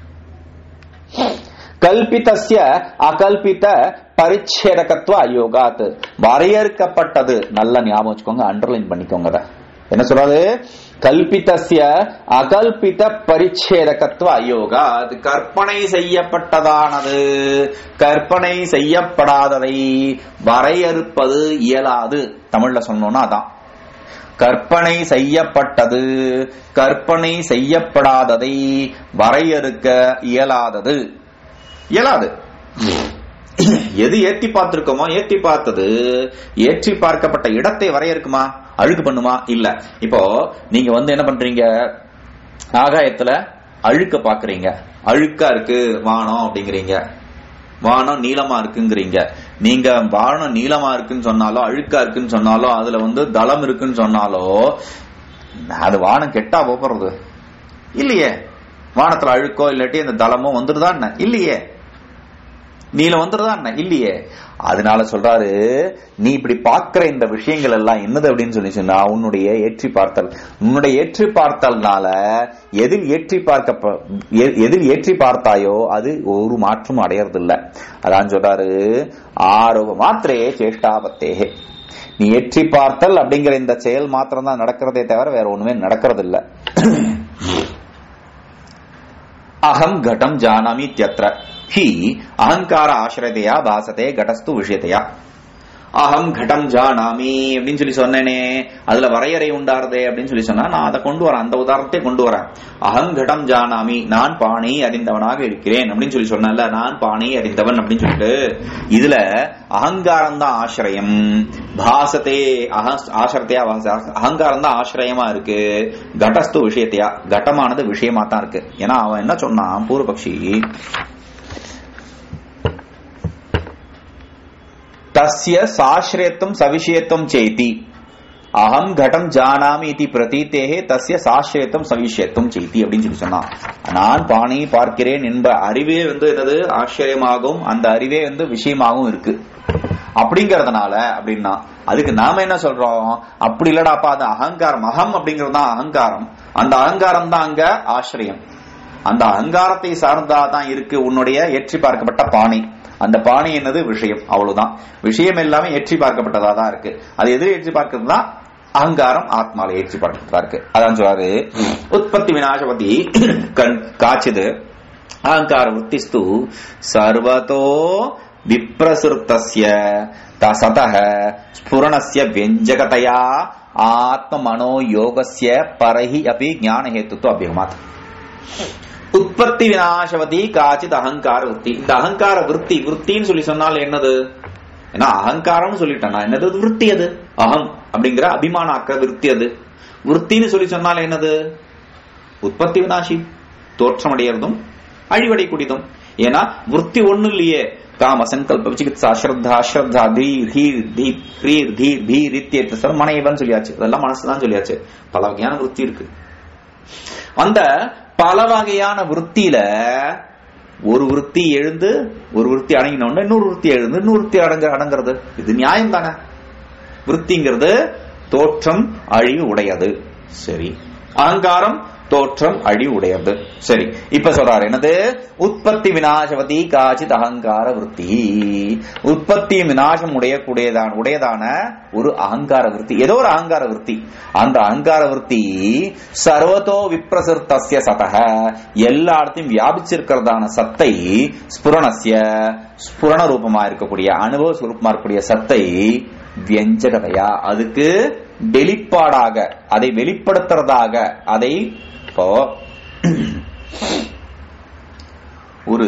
கல்பிதஸ்ய அகல்பித பரிச்சேதகத்துவ அயோகாத் வரையறுக்கப்பட்டது நல்ல ஞாபகம் வச்சுக்கோங்க அண்டர்லைன் பண்ணிக்கோங்க அத. என்ன சொல்றாரு கல்பிதஸ்ய அகல்பித பரிச்சேதகத்துவ அயோகா அது கற்பனை செய்யப்பட்டதானது கற்பனை செய்யப்படாததை வரையறுப்பது இயலாது தமிழ்ல சொன்னோம்னா அதான் கற்பனை செய்யப்பட்டது கற்பனை செய்யப்படாததை வரையறுக்க இயலாதது இயலாது எது ஏத்தி பார்த்திருக்கோமோ ஏத்தி பார்த்தது ஏற்றி பார்க்கப்பட்ட இடத்தை வரையறுக்குமா அழுக்கு பண்ணுமா இல்ல இப்போ நீங்க வந்து என்ன பண்றீங்க ஆகாயத்துல அழுக்க பாக்குறீங்க அழுக்கா இருக்கு வானம் அப்படிங்கிறீங்க வானம் நீளமா இருக்குங்கிறீங்க நீங்க வானம் நீளமா இருக்குன்னு சொன்னாலோ அழுக்கா இருக்குன்னு சொன்னாலோ அதுல வந்து தளம் இருக்குன்னு சொன்னாலோ அது வானம் கெட்டா போறது இல்லையே வானத்துல அழுக்கோ இல்லாட்டி அந்த தளமோ வந்துருதா என்ன இல்லையே நீல வந்துடுறதா என்ன இல்லையே அதனால சொல்றாரு நீ இப்படி பார்க்கிற இந்த விஷயங்கள் எல்லாம் என்னது அப்படின்னு சொல்லி சொன்னா உன்னுடைய ஏற்றி பார்த்தல் உன்னுடைய ஏற்றி பார்த்தல்னால எதில் ஏற்றி பார்க்க எ- எதில் ஏற்றி பார்த்தாயோ அது ஒரு மாற்றம் அடையறதில்ல அதான் சொல்றாரு ஆரோக மாத்திரே சேஷ்டாபத்தேகே நீ ஏற்றி பார்த்தல் அப்படிங்கிற இந்த செயல் மாத்திரம் தான் நடக்கிறதே தவிர வேற ஒண்ணுமே நடக்கிறது இல்ல அகம் கடம் ஜானாமி இत्यत्र ஹி அகங்கார ஆசிரதையா பாசதே கடஸ்து விஷயத்தையா அகம் கடம் ஜானாமி அப்படின்னு சொல்லி சொன்னேனே அதுல வரையறை உண்டாருதே அப்படின்னு சொல்லி சொன்னா நான் அதை கொண்டு வரேன் அந்த உதாரணத்தை கொண்டு வரேன் அகம் கடம் ஜானாமி நான் பாணி அறிந்தவனாக இருக்கிறேன் அப்படின்னு சொல்லி சொன்னேன்ல நான் பாணி அறிந்தவன் அப்படின்னு சொல்லிட்டு இதுல அகங்காரம் தான் ஆசிரியம் பாசத்தே ஆசிரத்தையா அகங்காரம் தான் ஆசிரியமா இருக்கு கடஸ்து விஷயத்தையா கடமானது விஷயமா தான் இருக்கு ஏன்னா அவன் என்ன சொன்னான் பூர்வபக்ஷி தஸ்ய சாஸ்ரயத்துவம் சவிஷயத்துவம் சேதி அகம் கடம் ஜானாமி இது பிரதீத்தேகே தஸ்ய சாஸ்ரயத்துவம் சவிஷயத்துவம் செய்தி அப்படின்னு சொல்லி சொன்னான் நான் பாணி பார்க்கிறேன் என்ப அறிவே வந்து என்னது ஆச்சரியமாகவும் அந்த அறிவே வந்து விஷயமாகவும் இருக்கு அப்படிங்கறதுனால அப்படின்னா அதுக்கு நாம என்ன சொல்றோம் அப்படி இல்லடாப்பா அது அகங்காரம் அகம் அப்படிங்கிறது தான் அகங்காரம் அந்த அகங்காரம் தான் அங்க ஆசிரியம் அந்த அகங்காரத்தை சார்ந்தா தான் இருக்கு உன்னுடைய ஏற்றி பார்க்கப்பட்ட பாணி அந்த பாணி என்னது விஷயம் அவ்வளவுதான் விஷயம் எல்லாமே ஏற்றி பார்க்கப்பட்டதா தான் இருக்கு அது எதிர ஏற்றி பார்க்கிறது தான் அகங்காரம் ஆத்மால ஏற்றி பார்க்கப்பட்டதா இருக்கு அதான் சொல்றாரு உற்பத்தி விநாசபதி கண் காய்ச்சது அகங்கார வృత్తిஸ்து சர்வதோ விப்ரசுர்த்தஸ்ய தசதः ஸ்புரணஸ்ய व्यञ्जकतया ஆத்மமனோ யோகஸ்ய பரஹி அபி ஞான ஹேத்துத்வ அபியமாத் உற்பத்தி விநாசவதி காச்சித் அகங்கார விற்பி இந்த அகங்கார விற்பி விற்பின்னு சொல்லி சொன்னால் என்னது ஏன்னா அகங்காரம்னு சொல்லிட்டேன் நான் என்னது விற்பி அது அகம் அப்படிங்கிற அபிமானாக்க விற்பி அது விற்பின்னு சொல்லி சொன்னால் என்னது உற்பத்தி விநாசி தோற்றமடையறதும் அழிவடைக்கூடியதும் ஏன்னா விற்பி ஒண்ணு இல்லையே காம சங்கல்ப விசிகித்சா ஸ்ரத்தா ஸ்ரத்தா தீர் ஹீர் தீப் ஹ்ரீர் தீர் பீர் இத்தியத்த மனைவன் சொல்லியாச்சு அதெல்லாம் மனசுதான் சொல்லியாச்சு பல வகையான விற்பி இருக்கு அந்த பல வகையான விற்த்தியில ஒரு விற்பி எழுந்து ஒரு விற்பி அடங்கின உடனே இன்னொரு விற்பி எழுந்து இன்னொரு விற்பி அடங்க அடங்குறது இது நியாயம் தானே விற்த்திங்கிறது தோற்றம் அழிவு உடையது சரி அகங்காரம் தோற்றம் அழி உடையது சரி இப்ப சொல்றாரு என்னது உற்பத்தி விநாசவதி காச்சித் அகங்கார விற்பி உற்பத்தி விநாசம் உடையக்கூடியதான உடையதான ஒரு அகங்கார விற்பி ஏதோ ஒரு அகங்கார விற்பி அந்த அகங்கார விற்பி சர்வதோ விப்ரசிருத்தஸ்ய சதக எல்லா இடத்தையும் வியாபிச்சிருக்கிறதான சத்தை ஸ்புரணஸ்ய ஸ்புரண ரூபமா இருக்கக்கூடிய அனுபவ சுரூபமா இருக்கக்கூடிய சத்தை வியஞ்சகதையா அதுக்கு வெளிப்பாடாக அதை வெளிப்படுத்துறதாக அதை இப்போ ஒரு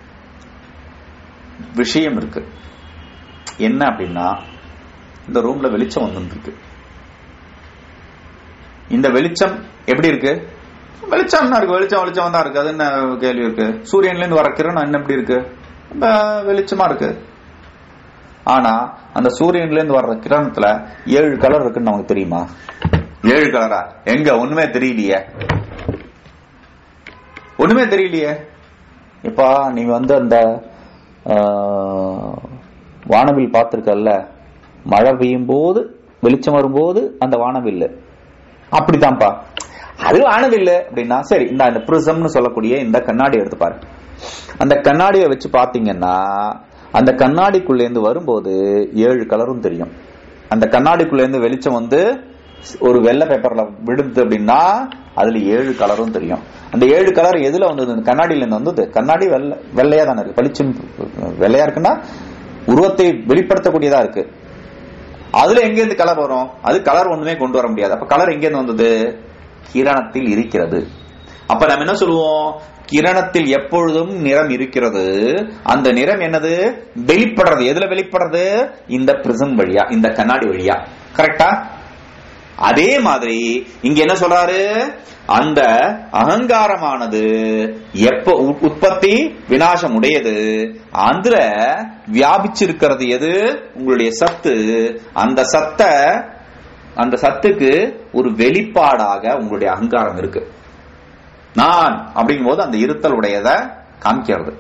விஷயம் இருக்கு என்ன அப்படின்னா இந்த ரூம்ல வெளிச்சம் வந்து இருக்கு இந்த வெளிச்சம் எப்படி இருக்கு வெளிச்சம் என்ன இருக்கு வெளிச்சம் வெளிச்சம் தான் இருக்கு அது என்ன கேள்வி இருக்கு சூரியன்ல இருந்து வர கிரணம் என்ன எப்படி இருக்கு ரொம்ப வெளிச்சமா இருக்கு ஆனா அந்த சூரியன்ல இருந்து வர்ற கிரணத்துல ஏழு கலர் இருக்குன்னு நமக்கு தெரியுமா ஏழு கலரா எங்க ஒண்ணுமே தெரியலையே ஒண்ணுமே தெரியலையே இப்பா நீ வந்து அந்த ஆஹ், வானவில் பார்த்திருக்கல்ல மழை பெய்யும் போது வெளிச்சம் வரும்போது அந்த வானவில் அப்படித்தான்ப்பா அது வானவில் அப்படின்னா சரி இந்த இந்த பிரிசம்னு சொல்லக்கூடிய இந்த கண்ணாடி எடுத்து பாரு அந்த கண்ணாடியை வச்சு பாத்தீங்கன்னா அந்த கண்ணாடிக்குள்ள இருந்து வரும்போது ஏழு கலரும் தெரியும் அந்த கண்ணாடிக்குள்ள இருந்து வெளிச்சம் வந்து ஒரு வெள்ளை பேப்பர்ல விடுது அப்படின்னா அதுல ஏழு கலரும் தெரியும் அந்த ஏழு கலர் எதுல வந்தது இந்த கண்ணாடியில இருந்து வந்தது கண்ணாடி வெள்ளை வெள்ளையா தானே இருக்கு பளிச்சும் வெள்ளையா இருக்குன்னா உருவத்தை வெளிப்படுத்தக்கூடியதா இருக்கு அதுல எங்க இருந்து கலர் வரும் அது கலர் ஒண்ணுமே கொண்டு வர முடியாது அப்ப கலர் எங்க இருந்து வந்தது கிரணத்தில் இருக்கிறது அப்ப நம்ம என்ன சொல்லுவோம் கிரணத்தில் எப்பொழுதும் நிறம் இருக்கிறது அந்த நிறம் என்னது வெளிப்படுறது எதுல வெளிப்படுறது இந்த பிரிசம் வழியா இந்த கண்ணாடி வழியா கரெக்டா அதே மாதிரி இங்க என்ன சொல்றாரு அந்த அகங்காரமானது எப்போ உ- உற்பத்தி விநாசம் உடையது அதுல வியாபிச்சிருக்கிறது எது உங்களுடைய சத்து அந்த சத்த அந்த சத்துக்கு ஒரு வெளிப்பாடாக உங்களுடைய அகங்காரம் இருக்கு நான் அப்படிங்கும் போது அந்த இருத்தல் உடையத காமிக்கிறது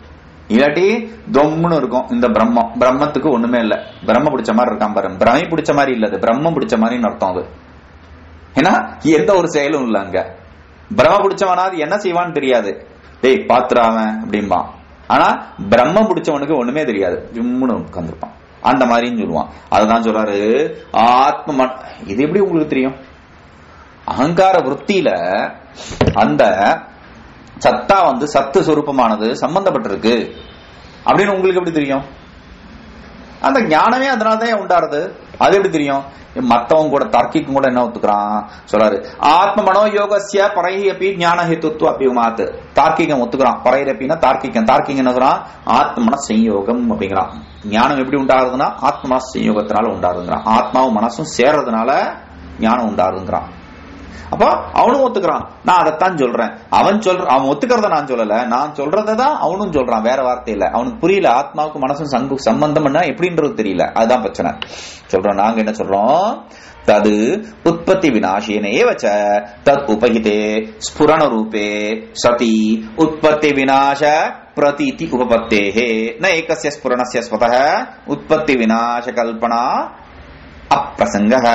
இல்லாட்டி தொம்முன்னு இருக்கும் இந்த பிரம்மம் பிரம்மத்துக்கு ஒண்ணுமே இல்ல பிரம்ம பிடிச்ச மாதிரி இருக்கான் பாரு பிரமை பிடிச்ச மாதிரி இல்ல அது பிரம்மம் பிடிச்ச மாதிரின்னு அர்த்தம் அது ஏன்னா எந்த ஒரு செயலும் இல்ல அங்க பிரம்ம பிடிச்சவனா அது என்ன செய்வான்னு தெரியாது டேய் பாத்துறாவன் அப்படிம்பான் ஆனா பிரம்ம பிடிச்சவனுக்கு ஒண்ணுமே தெரியாது ஜும்முன்னு உட்காந்துருப்பான் அந்த மாதிரின்னு சொல்லுவான் அதுதான் சொல்றாரு ஆத்ம மன- இது எப்படி உங்களுக்கு தெரியும் அகங்கார விற்த்தியில அந்த சத்தா வந்து சத்து சொரூபமானது சம்பந்தப்பட்டிருக்கு அப்படின்னு உங்களுக்கு எப்படி தெரியும் அந்த ஞானமே அதனால தான் உண்டாருது அது எப்படி தெரியும் மத்தவங்க கூட தார்க்கிக்கும் கூட என்ன ஒத்துக்கிறான் சொல்றாரு ஆத்ம மனோயோகசிய பரைஹி அப்பி ஞான ஹேத்துவ அபியுமாத் தார்க்கிகம் ஒத்துக்கிறான் பரைரப்பின்னா தார்க்கிகம் தார்க்கிகம் என்ன சொல்றான் ஆத்ம மன சம்யோகம் அப்படிங்கிறான் ஞானம் எப்படி உண்டாகுதுன்னா ஆத்ம மன சம்யோகத்தினால உண்டாகுதுங்கிறான் ஆத்மாவும் மனசும் சேர்றதுனால ஞானம் உண்டாகுதுங்கிறான் அப்போ அவனும் ஒத்துக்கிறான் நான் அதைத்தான் சொல்றேன் அவன் சொல்ற அவன் ஒத்துக்கிறத நான் சொல்லல நான் சொல்றதை தான் அவனும் சொல்றான் வேற வார்த்தையில அவனுக்கு புரியல ஆத்மாவுக்கு மனசும் சங்கு சம்பந்தம் என்ன எப்படின்றது தெரியல அதுதான் பிரச்சனை சொல்றோம் நாங்க என்ன சொல்றோம் தது உற்பத்தி விநாசேனே வச்ச தத் உபகிதே ஸ்புரண ரூபே சதி உற்பத்தி விநாச பிரதீதி உபபத்தேஹே ந ஏகஸ்ய ஸ்புரணஸ்ய ஸ்வதः உற்பத்தி விநாச கல்பனா அப்பிரசங்கः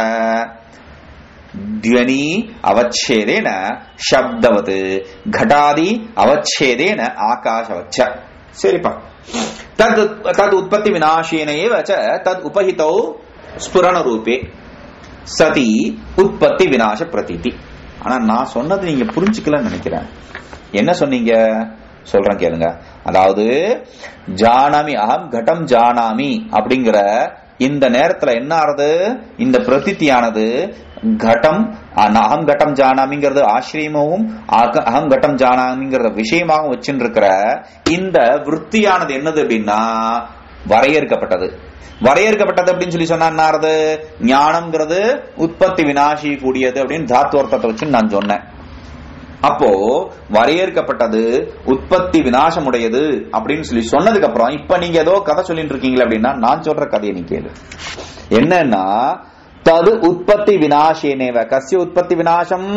ध्वनि अवच्छेदेन शब्दवत् घटादि अवच्छेदेन आकाशवच्च சரிப்பா தத் தத் உற்பத்தி விநாசேன ஏவ ச தத் உபஹிதௌ ஸ்புரண ரூபே சதி உற்பத்தி விநாச பிரதீதி ஆனா நான் சொன்னது நீங்க புரிஞ்சுக்கலன்னு நினைக்கிறேன் என்ன சொன்னீங்க சொல்றேன் கேளுங்க அதாவது ஜானாமி அகம் கடம் ஜானாமி அப்படிங்கிற இந்த நேரத்துல என்ன ஆறுது இந்த பிரதித்தியானது கடம் அஹ் அகம் கட்டம் ஜானாமிங்கிறது ஆசிரியமாகவும் அக- அகம் கட்டம் ஜானாமிங்கிறத விஷயமாகவும் வச்சுட்டு இருக்கிற இந்த விற்த்தியானது என்னது அப்படின்னா வரையறுக்கப்பட்டது வரையறுக்கப்பட்டது அப்படின்னு சொல்லி சொன்னா என்ன ஆறுது ஞானம்ங்கிறது உற்பத்தி வினாசி கூடியது அப்படின்னு தாத்துவர்த்தத்தை வச்சு நான் சொன்னேன் அப்போ வரையறுக்கப்பட்டது உற்பத்தி விநாசமுடையது அப்படின்னு சொல்லி சொன்னதுக்கு அப்புறம் இப்ப நீங்க ஏதோ கதை சொல்லிட்டு இருக்கீங்களே அப்படின்னா நான் சொல்ற கதையை நீ கேளு என்னன்னா தது உற்பத்தி விநாசேனேவ கசிய உற்பத்தி விநாசம்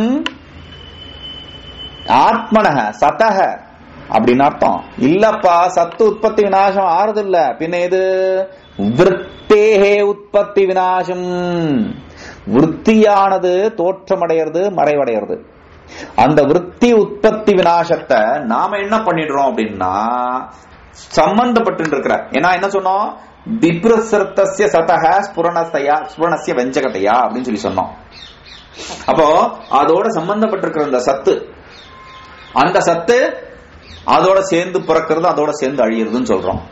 ஆத்மனக சதக அப்படின்னு அர்த்தம் இல்லப்பா சத்து உற்பத்தி விநாசம் ஆறுது இல்ல பின்ன இது விருத்தேகே உற்பத்தி விநாசம் விருத்தியானது தோற்றமடைகிறது மறைவடைகிறது அந்த விருத்தி உற்பத்தி விநாசத்தை நாம என்ன பண்ணிடுறோம் அப்படின்னா சம்பந்தப்பட்டு இருக்கிற ஏன்னா என்ன சொன்னோம் விப்ரசர்த்தசிய சதக ஸ்புரணசயா ஸ்புரணசிய வெஞ்சகத்தையா அப்படின்னு சொல்லி சொன்னோம் அப்போ அதோட சம்பந்தப்பட்டிருக்கிற அந்த சத்து அந்த சத்து அதோட சேர்ந்து பிறக்கிறது அதோட சேர்ந்து அழியிறதுன்னு சொல்றோம்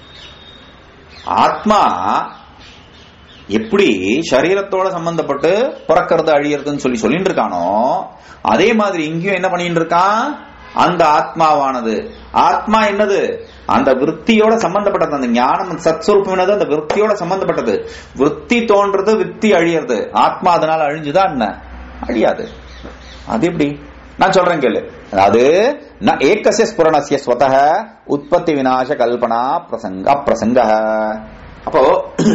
ஆத்மா எப்படி சரீரத்தோட சம்பந்தப்பட்டு பிறக்கிறது அழியறதுன்னு சொல்லி சொல்லிட்டு இருக்கானோ அதே மாதிரி இங்கேயும் என்ன பண்ணிட்டு இருக்கான் அந்த ஆத்மாவானது ஆத்மா என்னது அந்த விற்த்தியோட சம்பந்தப்பட்டது அந்த ஞானம் சத்ஸ்வரூபம் என்னது அந்த விற்த்தியோட சம்பந்தப்பட்டது விற்பி தோன்றது வித்தி அழியறது ஆத்மா அதனால அழிஞ்சுதா என்ன அழியாது அது எப்படி நான் சொல்றேன் கேளு அதாவது ந ஏகசிய ஸ்புரணசிய ஸ்வதக உற்பத்தி விநாச கல்பனா பிரசங்க அப்பிரசங்க அப்போ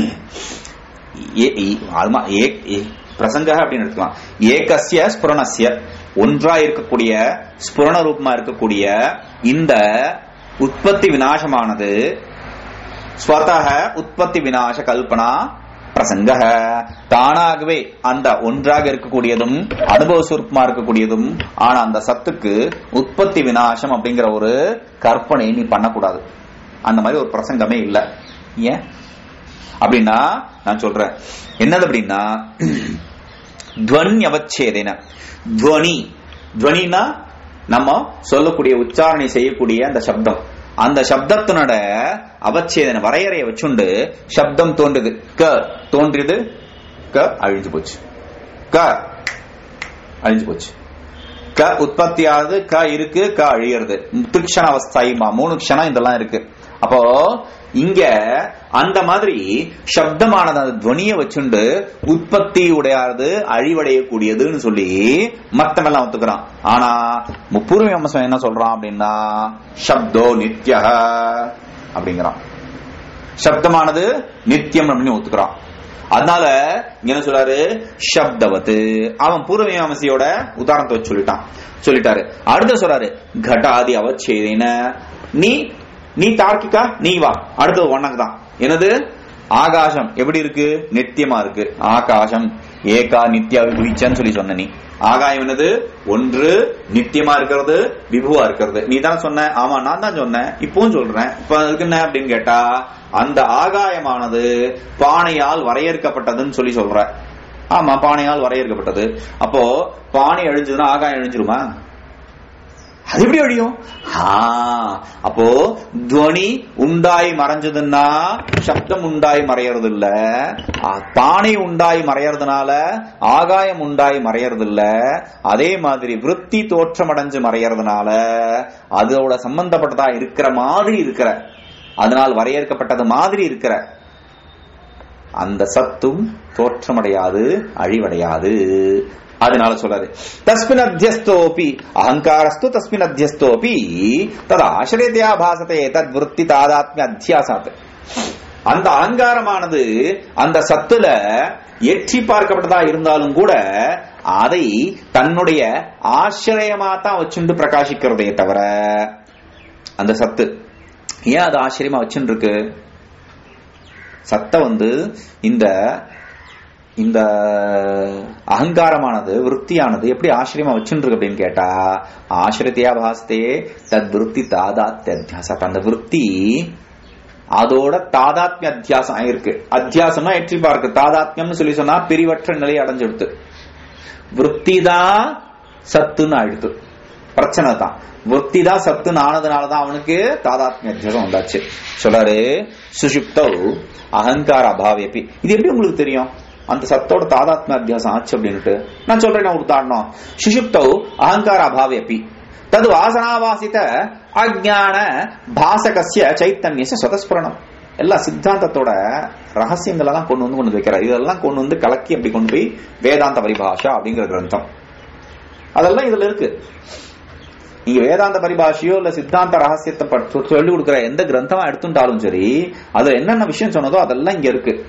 ஏ- இ- ஆல்மா ஏ- ஏ- பிரசங்க அப்படின்னு எடுத்துக்கலாம் ஏகசிய ஸ்புரணசிய ஒன்றா இருக்கக்கூடிய ஸ்புரண ரூபமா இருக்கக்கூடிய இந்த உற்பத்தி விநாசமானது ஸ்வதக உற்பத்தி விநாச கல்பனா பிரசங்க தானாகவே அந்த ஒன்றாக இருக்கக்கூடியதும் அனுபவ சுருப்பமா இருக்கக்கூடியதும் ஆனா அந்த சத்துக்கு உற்பத்தி விநாசம் அப்படிங்கிற ஒரு கற்பனை நீ பண்ணக்கூடாது அந்த மாதிரி ஒரு பிரசங்கமே இல்லை ஏன் அப்படின்னா நான் சொல்றேன் என்னது அப்படின்னா துவனி அவச்சேதன துவனி துவனினா நம்ம சொல்லக்கூடிய உச்சாரணை செய்யக்கூடிய அந்த சப்தம் அந்த சப்தத்தினோட அவச்சேதன வரையறையை வச்சுண்டு சப்தம் தோன்றுது க தோன்றியது க அழிஞ்சு போச்சு க அழிஞ்சு போச்சு க உற்பத்தி ஆகுது க இருக்கு க அழியறது திக்ஷண அவஸ்தாயிமா மூணு க்ஷணம் இதெல்லாம் இருக்கு அப்போ இங்க அந்த மாதிரி சப்தமானது அந்த துவனிய வச்சுண்டு உற்பத்தி உடையாது அழிவடையக்கூடியதுன்னு சொல்லி மத்தமெல்லாம் ஒத்துக்கிறான் ஆனா முப்பூர்வ அம்சம் என்ன சொல்றான் அப்படின்னா சப்தோ நித்ய அப்படிங்கிறான் சப்தமானது நித்தியம் அப்படின்னு ஒத்துக்கிறான் அதனால இங்க என்ன சொல்றாரு சப்தவத்து அவன் பூர்வ மீமாம்சையோட உதாரணத்தை வச்சு சொல்லிட்டான் சொல்லிட்டாரு அடுத்து சொல்றாரு கட்டாதி அவச்சேதின நீ நீ தார்க்கிகா நீ வா அடுத்தது உனக்கு தான் என்னது ஆகாசம் எப்படி இருக்கு நித்தியமா இருக்கு ஆகாசம் ஏகா நித்யா விபுவிச்சன்னு சொல்லி சொன்ன நீ ஆகாயம் என்னது ஒன்று நித்தியமா இருக்கிறது விபுவா இருக்கிறது நீ தானே சொன்ன ஆமா நான் தான் சொன்னேன் இப்பவும் சொல்றேன் இப்ப அதுக்கு என்ன அப்படின்னு கேட்டா அந்த ஆகாயமானது பானையால் வரையறுக்கப்பட்டதுன்னு சொல்லி சொல்ற ஆமா பானையால் வரையறுக்கப்பட்டது அப்போ பானை அழிஞ்சதுன்னா ஆகாயம் அழிஞ்சிருமா அது எப்படி அழியும் ஆ, அப்போ துவனி உண்டாய் மறைஞ்சதுன்னா சப்தம் உண்டாய் மறையறது இல்ல ஆ, பானை உண்டாய் மறையறதுனால ஆகாயம் உண்டாய் மறையறது இல்ல அதே மாதிரி விருத்தி தோற்றம் அடைஞ்சு மறையறதுனால அதோட சம்பந்தப்பட்டதா இருக்கிற மாதிரி இருக்கிற அதனால் வரையறுக்கப்பட்டது மாதிரி இருக்கிற அந்த சத்தும் தோற்றமடையாது அழிவடையாது அதனால சொல்றாரு தஸ்மின் அத்தியஸ்தோபி அகங்காரஸ்து தஸ்மின் அத்தியஸ்தோபி தது ஆசிரியத்தையா பாசத்தை தத் விருத்தி தாதாத்மிய அத்தியாசாத் அந்த அகங்காரமானது அந்த சத்துல எற்றி பார்க்கப்பட்டதா இருந்தாலும் கூட அதை தன்னுடைய ஆசிரியமா தான் வச்சுண்டு பிரகாசிக்கிறதே தவிர அந்த சத்து ஏன் அது ஆச்சரியமா வச்சுட்டு இருக்கு சத்த வந்து இந்த இந்த அகங்காரமானது விருத்தியானது எப்படி ஆச்சரியமா வச்சுருக்கு அப்படின்னு கேட்டா ஆசிரியத்தையா பாசத்தே தத் விருத்தி தாதாத்ய அத்தியாசம் அந்த விருத்தி அதோட தாதாத்மிய அத்தியாசம் ஆயிருக்கு அத்தியாசம்னா எற்றி பார்க்கு தாதாத்மியம்னு சொல்லி சொன்னா பிரிவற்ற நிலையை அடைஞ்சிடுத்து விருத்தி தான் சத்துன்னு ஆயிடுத்து பிரச்சனை தான் விருத்தி தான் சத்துன்னு ஆனதுனாலதான் அவனுக்கு தாதாத்மிய அத்தியாசம் வந்தாச்சு சொல்றாரு சுஷுப்தௌ அகங்கார அபாவேபி இது எப்படி உங்களுக்கு தெரியும் அந்த சத்தோட தாதாத்மிய அத்தியாசம் ஆச்சு அப்படின்ட்டு நான் சொல்றேன் நான் உதாரணம் சுஷுப்தௌ அகங்கார அபாவேபி தது வாசனாவாசித அஜான பாசகசிய சைத்தன்யச சொதஸ்புரணம் எல்லா சித்தாந்தத்தோட ரகசியங்கள் எல்லாம் கொண்டு வந்து கொண்டு வந்து வைக்கிறார் இதெல்லாம் கொண்டு வந்து கலக்கி அப்படி கொண்டு போய் வேதாந்த பரிபாஷா அப்படிங்கிற கிரந்தம் அதெல்லாம் இதுல இருக்கு நீங்க வேதாந்த பரிபாஷையோ இல்ல சித்தாந்த ரகசியத்தை பட்~ சொல்லி கொடுக்கிற எந்த கிரந்தமா எடுத்துட்டாலும் சரி அதுல என்னென்ன விஷயம் சொன்னதோ அதெல்லாம் இங்க இருக்கு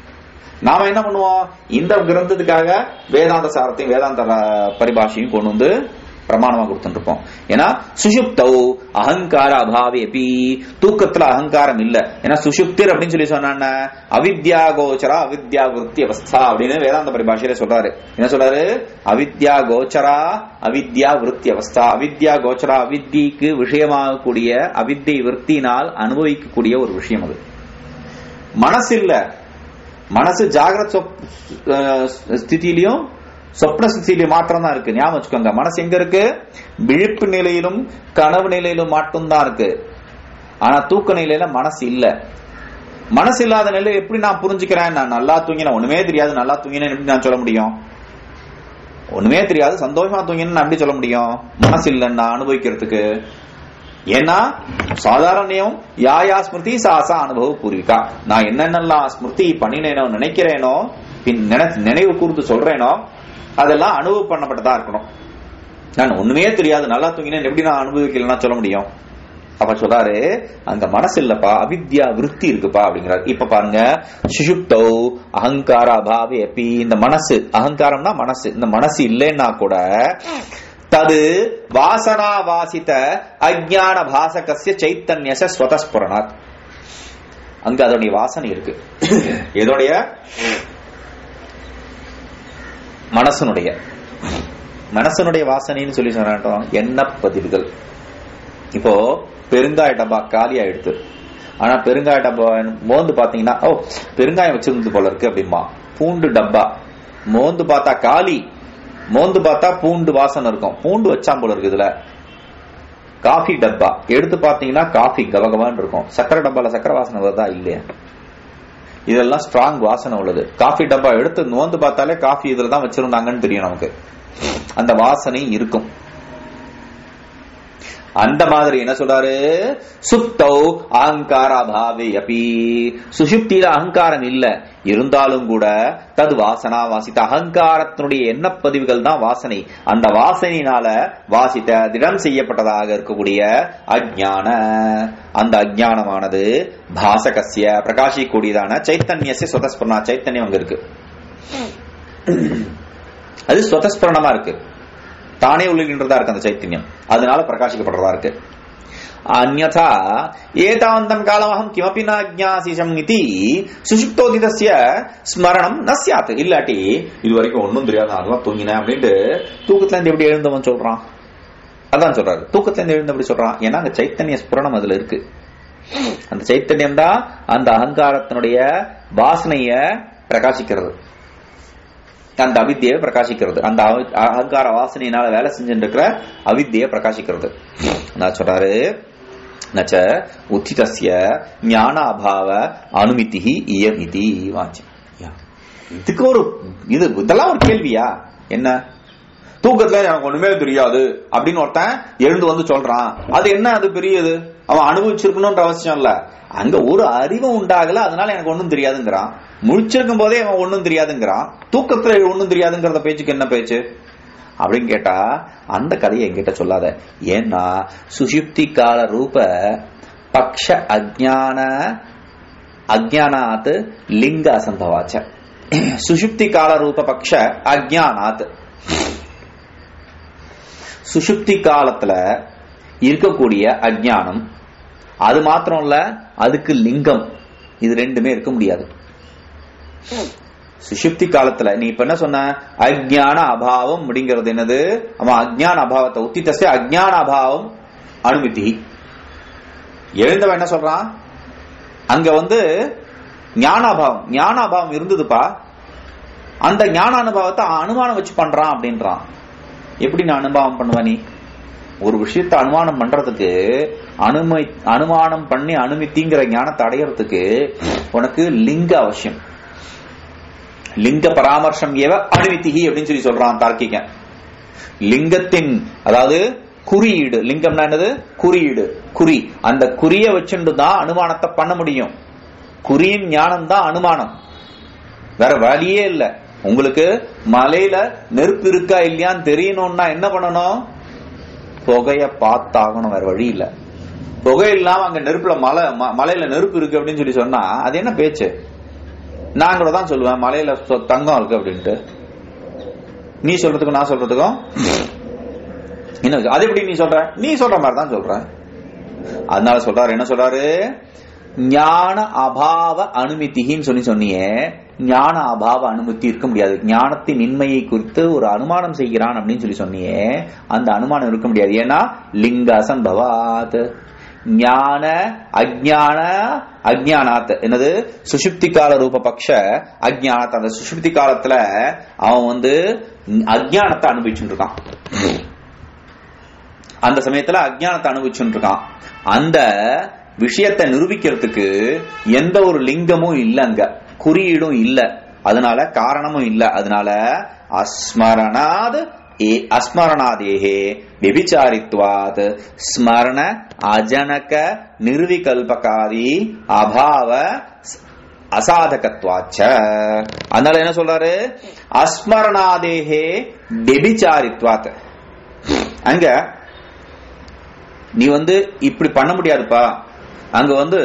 நாம என்ன பண்ணுவோம் இந்த கிரந்தத்துக்காக வேதாந்த சாரத்தையும் வேதாந்த ர- பரிபாஷையும் கொண்டு வந்து பிரமாணமா கொடுத்துட்டு இருப்போம் ஏன்னா சுஷுப்தௌ அகங்கார அபாவேபி தூக்கத்துல அகங்காரம் இல்ல ஏன்னா சுஷுப்திர் அப்படின்னு சொல்லி சொன்னா அவித்யா கோச்சரா அவித்யா விருத்தி அவஸ்தா அப்படின்னு வேதாந்த பரிபாஷையில சொல்றாரு என்ன சொல்றாரு அவித்யா கோச்சரா அவித்யா விருத்தி அவஸ்தா அவித்யா கோச்சரா அவித்திக்கு விஷயமாகக்கூடிய அவித்தை விற்த்தினால் அனுபவிக்கக்கூடிய ஒரு விஷயம் அது மனசு இல்ல மனசு ஜாகிரத் சொப்- அஹ் ஸ்திதியிலையும் சொப்ன ஸ்திதியிலையும் மாத்திரம் தான் இருக்கு ஞாபகம் வச்சுக்கோங்க மனசு எங்க இருக்கு விழிப்பு நிலையிலும் கனவு நிலையிலும் மட்டும்தான் இருக்கு ஆனா தூக்க நிலையில மனசு இல்ல மனசு இல்லாத நிலை எப்படி நான் புரிஞ்சுக்கிறேன் நான் நல்லா தூங்கினேன் ஒண்ணுமே தெரியாது நல்லா தூங்கினேன் எப்படி நான் சொல்ல முடியும் ஒண்ணுமே தெரியாது சந்தோஷமா தூங்கினேன் நான் எப்படி சொல்ல முடியும் மனசு இல்லைன்னா அனுபவிக்கிறதுக்கு ஏன்னா சாதாரணியம் யாயா ஸ்மிருதி சாசா அனுபவ பூர்விகா நான் என்னென்னலாம் ஸ்மிருதி பண்ணினேனோ நினைக்கிறேனோ பின் நினை- நினைவு கூர்ந்து சொல்றேனோ அதெல்லாம் அனுபவம் பண்ணப்பட்டதா இருக்கணும் நான் ஒண்ணுமே தெரியாது நல்லா தூங்கினேன் எப்படி நான் அனுபவிக்கலன்னா சொல்ல முடியும் அப்ப சொல்றாரு அங்க மனசு இல்லப்பா அவித்யா விருத்தி இருக்குப்பா அப்படிங்கிறாரு இப்ப பாருங்க சுஷுப்தௌ அகங்கார அபாவே அப்பி இந்த மனசு அகங்காரம்னா மனசு இந்த மனசு இல்லைன்னா கூட தது வாசனா வாசித்த அஜான பாசகசிய சைத்தன்யச ஸ்வதஸ்புரணாத் அங்க அதோடைய வாசனை இருக்கு எதோடைய மனசனுடைய மனசனுடைய வாசனைன்னு சொல்லி சொன்னோம் எண்ண பதிவுகள் இப்போ பெருங்காய டப்பா காலி ஆயிடுது ஆனா பெருங்காய டப்பா மோந்து பாத்தீங்கன்னா ஓ பெருங்காயம் வச்சிருந்து போல இருக்கு அப்படிமா பூண்டு டப்பா மோந்து பார்த்தா காலி மோந்து பார்த்தா பூண்டு வாசனை இருக்கும் பூண்டு வச்சாம் போல இருக்கு இதுல காஃபி டப்பா எடுத்து பாத்தீங்கன்னா காஃபி கவகவான்னு இருக்கும் சக்கரை டப்பால சக்கரை வாசனை வருதா இல்லையா இதெல்லாம் ஸ்ட்ராங் வாசனை உள்ளது காஃபி டப்பா எடுத்து நோந்து பார்த்தாலே காஃபி இதுல தான் வச்சிருந்தாங்கன்னு தெரியும் நமக்கு அந்த வாசனை இருக்கும் அந்த மாதிரி என்ன சொல்றாரு சுப்தௌ அகங்கார அபாவே அப்பி சுஷுப்தியில அகங்காரம் இல்ல இருந்தாலும் கூட தது வாசனா வாசித்த அகங்காரத்தினுடைய எண்ணப்பதிவுகள் தான் வாசனை அந்த வாசனையினால வாசித்த திடம் செய்யப்பட்டதாக இருக்கக்கூடிய அஜ்ஞான அந்த அஜ்ஞானமானது பாசகசிய பிரகாசிக்கூடியதான சைத்தன்யசிய சுதஸ்பரணா சைத்தன்யம் அங்க இருக்கு அது சுதஸ்பரணமா இருக்கு தானே உள்ளின்றதா இருக்கு அந்த சைத்தன்யம் அதனால பிரகாசிக்கப்படுறதா இருக்கு அந்யதா ஏதாவந்தம் காலமகம் கிமபி ந ஜாசிஷம் இதி சுஷுப்தோதிதஸ்ய ஸ்மரணம் ந சியாத் இல்லாட்டி இது வரைக்கும் ஒன்றும் தெரியாது நான் அதெல்லாம் தூங்கினேன் அப்படின்ட்டு தூக்கத்துல இருந்து எப்படி எழுந்தவன் சொல்றான் அதான் சொல்றாரு தூக்கத்துல இருந்து எழுந்து அப்படி சொல்றான் ஏன்னா அங்க சைத்தன்ய ஸ்புரணம் அதுல இருக்கு அந்த சைத்தன்யம் தான் அந்த அகங்காரத்தினுடைய வாசனைய பிரகாசிக்கிறது அந்த அவித்தியை பிரகாசிக்கிறது அந்த அவி- அகங்கார வாசனையினால வேலை செஞ்சுட்டு இருக்கிற அவித்தியை பிரகாசிக்கிறது நான் சொல்றாரு நச்ச உத்திதஸ்ய ஞான அபாவ அனுமிதி இயமிதி வாச்சியம் யா. இதுக்கு ஒரு இது இதெல்லாம் ஒரு கேள்வியா என்ன தூக்கத்துல எனக்கு ஒண்ணுமே தெரியாது அப்படின்னு ஒருத்தன் எழுந்து வந்து சொல்றான் அது என்ன அது பெரியது அவன் அனுபவிச்சிருக்கணும்ன்ற அவசியம் இல்ல அங்க ஒரு அறிவு உண்டாகல அதனால எனக்கு ஒண்ணும் தெரியாதுங்கிறான் முழிச்சிருக்கும் போதே அவன் ஒண்ணும் தெரியாதுங்கிறான் தூக்கத்துல ஒண்ணும் தெரியாதுங்கிறத பேச்சுக்கு என்ன பேச்சு அப்படின்னு கேட்டா அந்த கதையை என்கிட்ட சொல்லாத ஏன்னா சுஷுப்தி கால ரூப பக்ஷ அஜான அஜானாத் லிங்க அசம்பவாச்ச சுஷுப்தி கால ரூப பக்ஷ அஜானாத் சுஷுப்தி காலத்துல இருக்கக்கூடிய அஜ்ஞானம் அது மாத்திரம் இல்ல அதுக்கு லிங்கம் இது ரெண்டுமே இருக்க முடியாது சுஷுப்தி காலத்துல நீ இப்ப என்ன சொன்ன அஜ்ஞான அபாவம் அப்படிங்கிறது என்னது அவன் அஜ்ஞான அபாவத்தை உத்தித்தசே அஜ்ஞான அபாவம் அனுமதி எழுந்தவன் என்ன சொல்றான் அங்க வந்து ஞான அபாவம் ஞான அபாவம் இருந்ததுப்பா அந்த ஞான அனுபவத்தை அனுமானம் வச்சு பண்றான் அப்படின்றான் எப்படி நான் அனுபவம் பண்ணுவ நீ ஒரு விஷயத்தை அனுமானம் பண்றதுக்கு அனுமை அனுமானம் பண்ணி அனுமதிங்கிற ஞானத்தை அடையறதுக்கு உனக்கு லிங்க அவசியம் லிங்க பராமர்சம் ஏவ அனுமதிகி அப்படின்னு சொல்லி சொல்றான் தார்க்கிகன் லிங்கத்தின் அதாவது குறியீடு லிங்கம்னா என்னது குறியீடு குறி அந்த குறிய வச்சுட்டு தான் அனுமானத்தை பண்ண முடியும் குறியின் ஞானம் தான் அனுமானம் வேற வழியே இல்ல உங்களுக்கு மலையில நெருப்பு இருக்கா இல்லையான்னு தெரியணும்னா என்ன பண்ணணும் புகைய பார்த்தாகணும் வேற வழி இல்ல புகை இல்லாம அங்க நெருப்புல மலை ம- மலையில நெருப்பு இருக்கு அப்படின்னு சொல்லி சொன்னா அது என்ன பேச்சு நான் கூட தான் சொல்லுவேன் மலையில சொ- தங்கம் இருக்கு அப்படின்ட்டு நீ சொல்றதுக்கும் நான் சொல்றதுக்கும் என்ன இருக்கு? அது எப்படி நீ சொல்ற நீ சொல்ற மாதிரி தான் சொல்ற அதனால சொல்றாரு என்ன சொல்றாரு ஞான அபாவ அனுமதின்னு சொல்லி சொன்னியே ஞான அபாவ அனுமதி இருக்க முடியாது ஞானத்தின் இன்மையை குறித்து ஒரு அனுமானம் செய்கிறான் அப்படின்னு சொல்லி சொன்னியே அந்த அனுமானம் இருக்க முடியாது ஏன்னா லிங்க அசம்பவாத் ஞான அஜ்ஞான அஜ்ஞானாத் என்னது சுஷுப்தி கால ரூப பக்ஷ அஜ்ஞானத் அந்த சுஷுப்தி காலத்துல அவன் வந்து அஜ்ஞானத்தை அனுபவிச்சுட்டு இருக்கான் அந்த சமயத்துல அஜ்ஞானத்தை அனுபவிச்சுட்டு இருக்கான் அந்த விஷயத்தை நிரூபிக்கிறதுக்கு எந்த ஒரு லிங்கமும் இல்ல அங்க குறியீடும் இல்ல அதனால காரணமும் இல்ல அதனால அஸ்மரணாத் ஏ அஸ்மரணாதேகே விபிச்சாரித்வாத் ஸ்மரண அஜனக நிர்விகல்பகாதி அபாவ அசாதகத்வாச்ச அதனால என்ன சொல்றாரு அஸ்மரணாதேகே விபிச்சாரித்வாத் அங்க நீ வந்து இப்படி பண்ண முடியாதுப்பா அங்க வந்து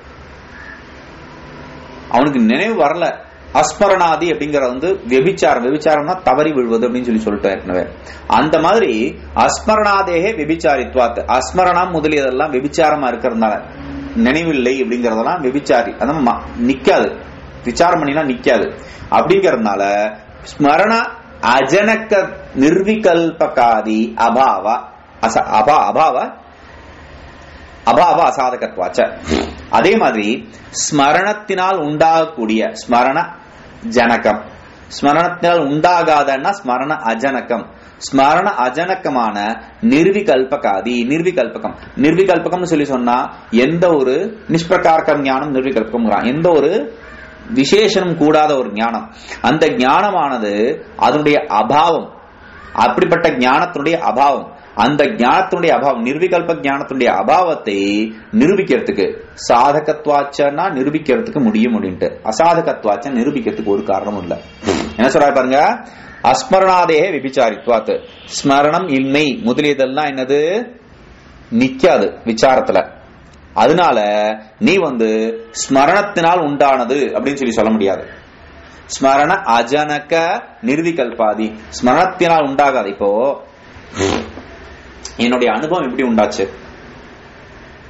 அவனுக்கு நினைவு வரல அஸ்மரணாதி அப்படிங்கறது வந்து வெபிச்சாரம் வெபிச்சாரம்னா தவறி விழுவது அப்படின்னு சொல்லி சொல்லிட்டு ஏற்கனவே அந்த மாதிரி அஸ்மரணாதேகே வெபிச்சாரித்வாத் அஸ்மரணம் முதலியதெல்லாம் வெபிச்சாரமா இருக்கிறதுனால நினைவில்லை அப்படிங்கறதெல்லாம் வெபிச்சாரி அதான் ம- நிக்காது விசாரம் பண்ணினா நிக்காது அப்படிங்கறதுனால ஸ்மரண அஜனக்க நிர்விகல்பகாதி அபாவ அச அபா அபாவ அபாவ அசாதகத்வாச்ச அதே மாதிரி ஸ்மரணத்தினால் உண்டாகக்கூடிய ஸ்மரண ஜனகம் ஸ்மரணத்தினால் உண்டாகாதன்னா ஸ்மரண அஜனகம் ஸ்மரண அஜனக்கமான நிர்விகல்பகாதி நிர்விகல்பகம் நிர்விகல்பகம்னு சொல்லி சொன்னா எந்த ஒரு நிஷ்பிரகாரக ஞானம் நிர்விகல்பகம் எந்த ஒரு விசேஷனும் கூடாத ஒரு ஞானம் அந்த ஞானமானது அதனுடைய அபாவம் அப்படிப்பட்ட ஞானத்தினுடைய அபாவம் அந்த ஞானத்தினுடைய அபாவம் நிர்விகல்ப ஞானத்தினுடைய அபாவத்தை நிரூபிக்கிறதுக்கு சாதகத்வாச்சனா நிரூபிக்கிறதுக்கு முடியும் அப்படின்ட்டு அசாதகத்வாச்ச நிரூபிக்கிறதுக்கு ஒரு காரணமும் இல்ல என்ன சொல்றாரு பாருங்க அஸ்மரணாதேக விபிச்சாரித்வாத் ஸ்மரணம் இன்மை முதலியதெல்லாம் என்னது நிக்காது விசாரத்துல அதனால நீ வந்து ஸ்மரணத்தினால் உண்டானது அப்படின்னு சொல்லி சொல்ல முடியாது ஸ்மரண அஜனக நிர்விகல்பாதி ஸ்மரணத்தினால் உண்டாகாது இப்போ என்னுடைய அனுபவம் எப்படி உண்டாச்சு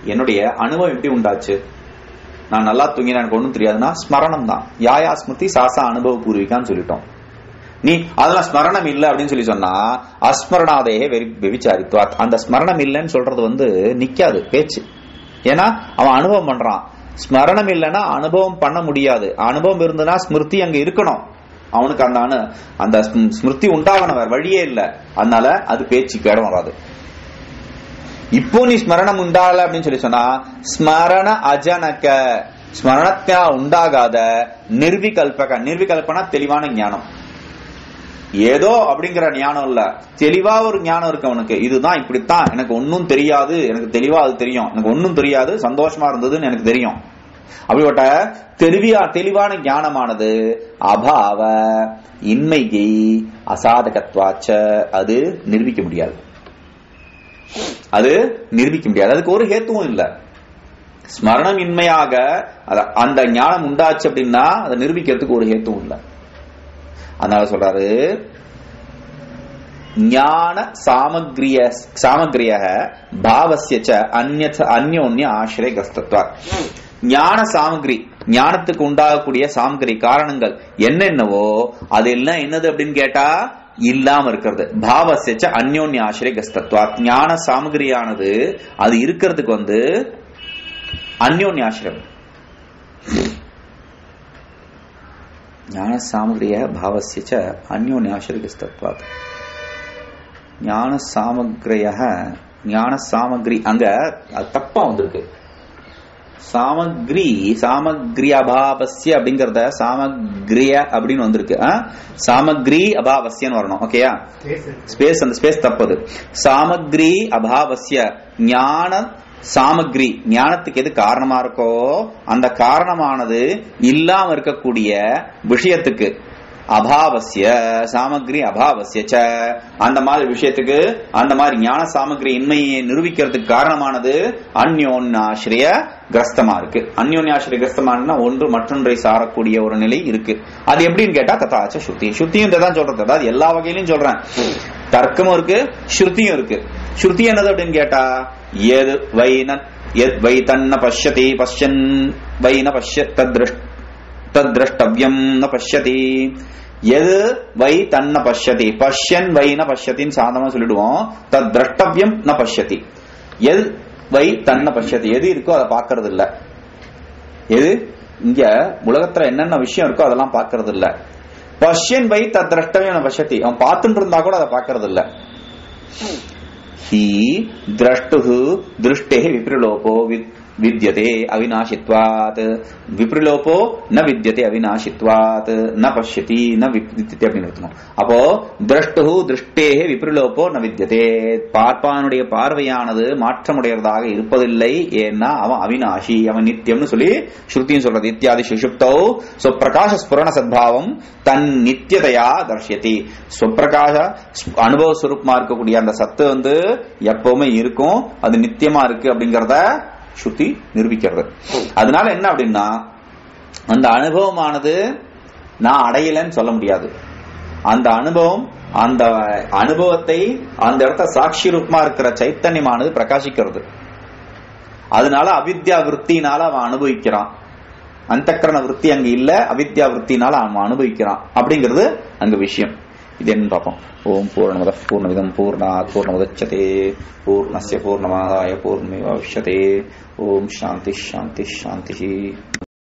என்னுடைய அனுபவம் எப்படி உண்டாச்சு நான் நல்லா தூங்கினா எனக்கு ஒண்ணும் தெரியாதுன்னா ஸ்மரணம் தான் யாயா ஸ்மிருதி சாசா அனுபவ பூர்விகான்னு சொல்லிட்டோம் நீ அதெல்லாம் ஸ்மரணம் இல்ல அப்படின்னு சொல்லி சொன்னா அஸ்மரணாதேயே வெறி வெவிச்சாரித்வா அந்த ஸ்மரணம் இல்லைன்னு சொல்றது வந்து நிக்காது பேச்சு ஏன்னா அவன் அனுபவம் பண்றான் ஸ்மரணம் இல்லைன்னா அனுபவம் பண்ண முடியாது அனுபவம் இருந்ததுன்னா ஸ்மிருதி அங்க இருக்கணும் அவனுக்கு அந்த அனு அந்த ஸ்ம்- ஸ்மிருதி உண்டாகணும் வேற வழியே இல்ல அதனால அது பேச்சுக்கு இடம் வராது இப்போ நீ ஸ்மரணம் உண்டாகல அப்படின்னு சொல்லி சொன்னா ஸ்மரண அஜனக ஸ்மரணத்தினா உண்டாகாத நிர்விகல்பக நிர்விகல்பனா தெளிவான ஞானம் ஏதோ அப்படிங்கிற ஞானம் இல்ல தெளிவா ஒரு ஞானம் இருக்கு அவனுக்கு இதுதான் இப்படித்தான் எனக்கு ஒன்னும் தெரியாது எனக்கு தெளிவா அது தெரியும் எனக்கு ஒன்னும் தெரியாது சந்தோஷமா இருந்ததுன்னு எனக்கு தெரியும் அப்படிப்பட்ட தெளிவியா தெளிவான ஞானமானது அபாவ இன்மையை அசாதகத்வாச்ச அது நிரூபிக்க முடியாது அது நிரூபிக்க முடியாது அதுக்கு ஒரு ஹேத்துவும் இல்ல ஸ்மரணம் இன்மையாக அத- அந்த ஞானம் உண்டாச்சு அப்படின்னா அதை நிரூபிக்கிறதுக்கு ஒரு ஹேத்துவும் இல்ல அதனால சொல்றாரு ஞான சாமக்ரிய சாமக்ரிய பாவசிய ச அந்நிய அந்யோன்ய ஆசிரிய கஸ்தத்வா ஞான சாமகிரி ஞானத்துக்கு உண்டாகக்கூடிய சாமகிரி காரணங்கள் என்னென்னவோ அதெல்லாம் என்னது அப்படின்னு கேட்டா இல்லாம இருக்கிறது பாவசிய ச அந்யோன்ய ஆசிரிய கஸ்தத்வா ஞான சாமகிரியானது அது இருக்கிறதுக்கு வந்து அந்யோன்ய ஆசிரியம் ஞான சாமகிரிய பாவசிய ச அந்யோன்ய ஆசிரிய கஸ்தத்வாத் ஞான சாமக்ரிய ஞான சாமக்ரி அங்க அது தப்பா வந்திருக்கு சாமக்ரி சாமக்ரி அபாவசிய அப்படிங்கறத சாமக்ரிய அப்படின்னு வந்திருக்கு ஆ? சாமக்ரி அபாவசியன்னு வரணும் ஓகேயா ஸ்பேஸ் அந்த ஸ்பேஸ் தப்பது சாமக்ரி அபாவசிய ஞான சாமக்ரி ஞானத்துக்கு எது காரணமா இருக்கோ அந்த காரணமானது இல்லாம இருக்கக்கூடிய விஷயத்துக்கு அபாவசிய சாமக்ரி அபாவசிய ச அந்த மாதிரி விஷயத்துக்கு அந்த மாதிரி ஞான சாமக்ரி இன்மையை நிரூபிக்கிறதுக்கு காரணமானது அந்யோன்யாசிரிய கிரஸ்தமா இருக்கு அந்யோன்யாசிரிய கிரஸ்தமானா ஒன்று மற்றொன்றை சாரக்கூடிய ஒரு நிலை இருக்கு அது எப்படின்னு கேட்டா ததாச்ச சுத்தி சுத்தியும் தான் சொல்றது அதாவது எல்லா வகையிலும் சொல்றேன் தர்க்கமும் இருக்கு ஸ்ருதியும் இருக்கு ஸ்ருதி என்னது அப்படின்னு கேட்டா எது வைன எத் வை தன்ன பஷ்யதி பஷ்யன் வை ந பஷ்ய தத்ருஷ் தத்ரஷ்டவியம் ந பஷ்யதி எது வை தன்ன பஷ்யதி பஷ்யன் வை ந பஷ்யத்தின்னு சாதமா சொல்லிடுவோம் தத் திரஷ்டவியம் ந பஷ்யதி எது வை தன்ன பஷ்யதி எது இருக்கோ அதை பார்க்கறது இல்ல எது இங்க உலகத்துல என்னென்ன விஷயம் இருக்கோ அதெல்லாம் பார்க்கறது இல்ல பஷ்யன் வை தத் திரஷ்டவியம் ந பஷ்யதி அவன் பார்த்துட்டு இருந்தா கூட அதை பார்க்கறது இல்ல ஹி திரஷ்டு திருஷ்டே விப்ரலோபோ வித் வித்யதே அவிநாசித்வாத் விப்ரலோபோ ந வித்யதே அவிநாசித்வாத் ந பஷ்யதி ந வித்யதே அப்படின்னு இருக்கணும் அப்போ திரஷ்டு திருஷ்டே விப்ரலோபோ ந வித்யதே பார்ப்பானுடைய பார்வையானது மாற்றமுடையதாக இருப்பதில்லை ஏன்னா அவன் அவிநாசி அவன் நித்தியம்னு சொல்லி ஸ்ருதியும் சொல்றது இத்தியாதி சுஷுப்தௌ ஸ்வப்பிரகாச ஸ்புரண சத்பாவம் தன் நித்தியதையா தர்ஷியதி ஸ்வப்பிரகாச அனுபவ சுரூபமா இருக்கக்கூடிய அந்த சத்து வந்து எப்பவுமே இருக்கும் அது நித்தியமா இருக்கு அப்படிங்கறத ஸ்ருதி நிரூபிக்கிறது அதனால என்ன அப்படின்னா அந்த அனுபவமானது நான் அடையலன்னு சொல்ல முடியாது அந்த அனுபவம் அந்த அனுபவத்தை அந்த இடத்த சாட்சி ரூபமா இருக்கிற சைத்தன்யமானது பிரகாசிக்கிறது அதனால அவித்யா விற்த்தினால அவன் அனுபவிக்கிறான் அந்தக்கரண விற்பி அங்க இல்ல அவித்யா விற்த்தினால அவன் அனுபவிக்கிறான் அப்படிங்கிறது அங்க விஷயம் இது என்ன பார்ப்போம் ஓம் பூர்ணமத பூர்ணமிதம் பூர்ணாத் பூர்ணமுதச்சதே பூர்ணஸ்ய பூர்ணமாதாய பூர்ணமேவாவிஷ்யதே ஓம் சாந்தி சாந்தி சாந்தி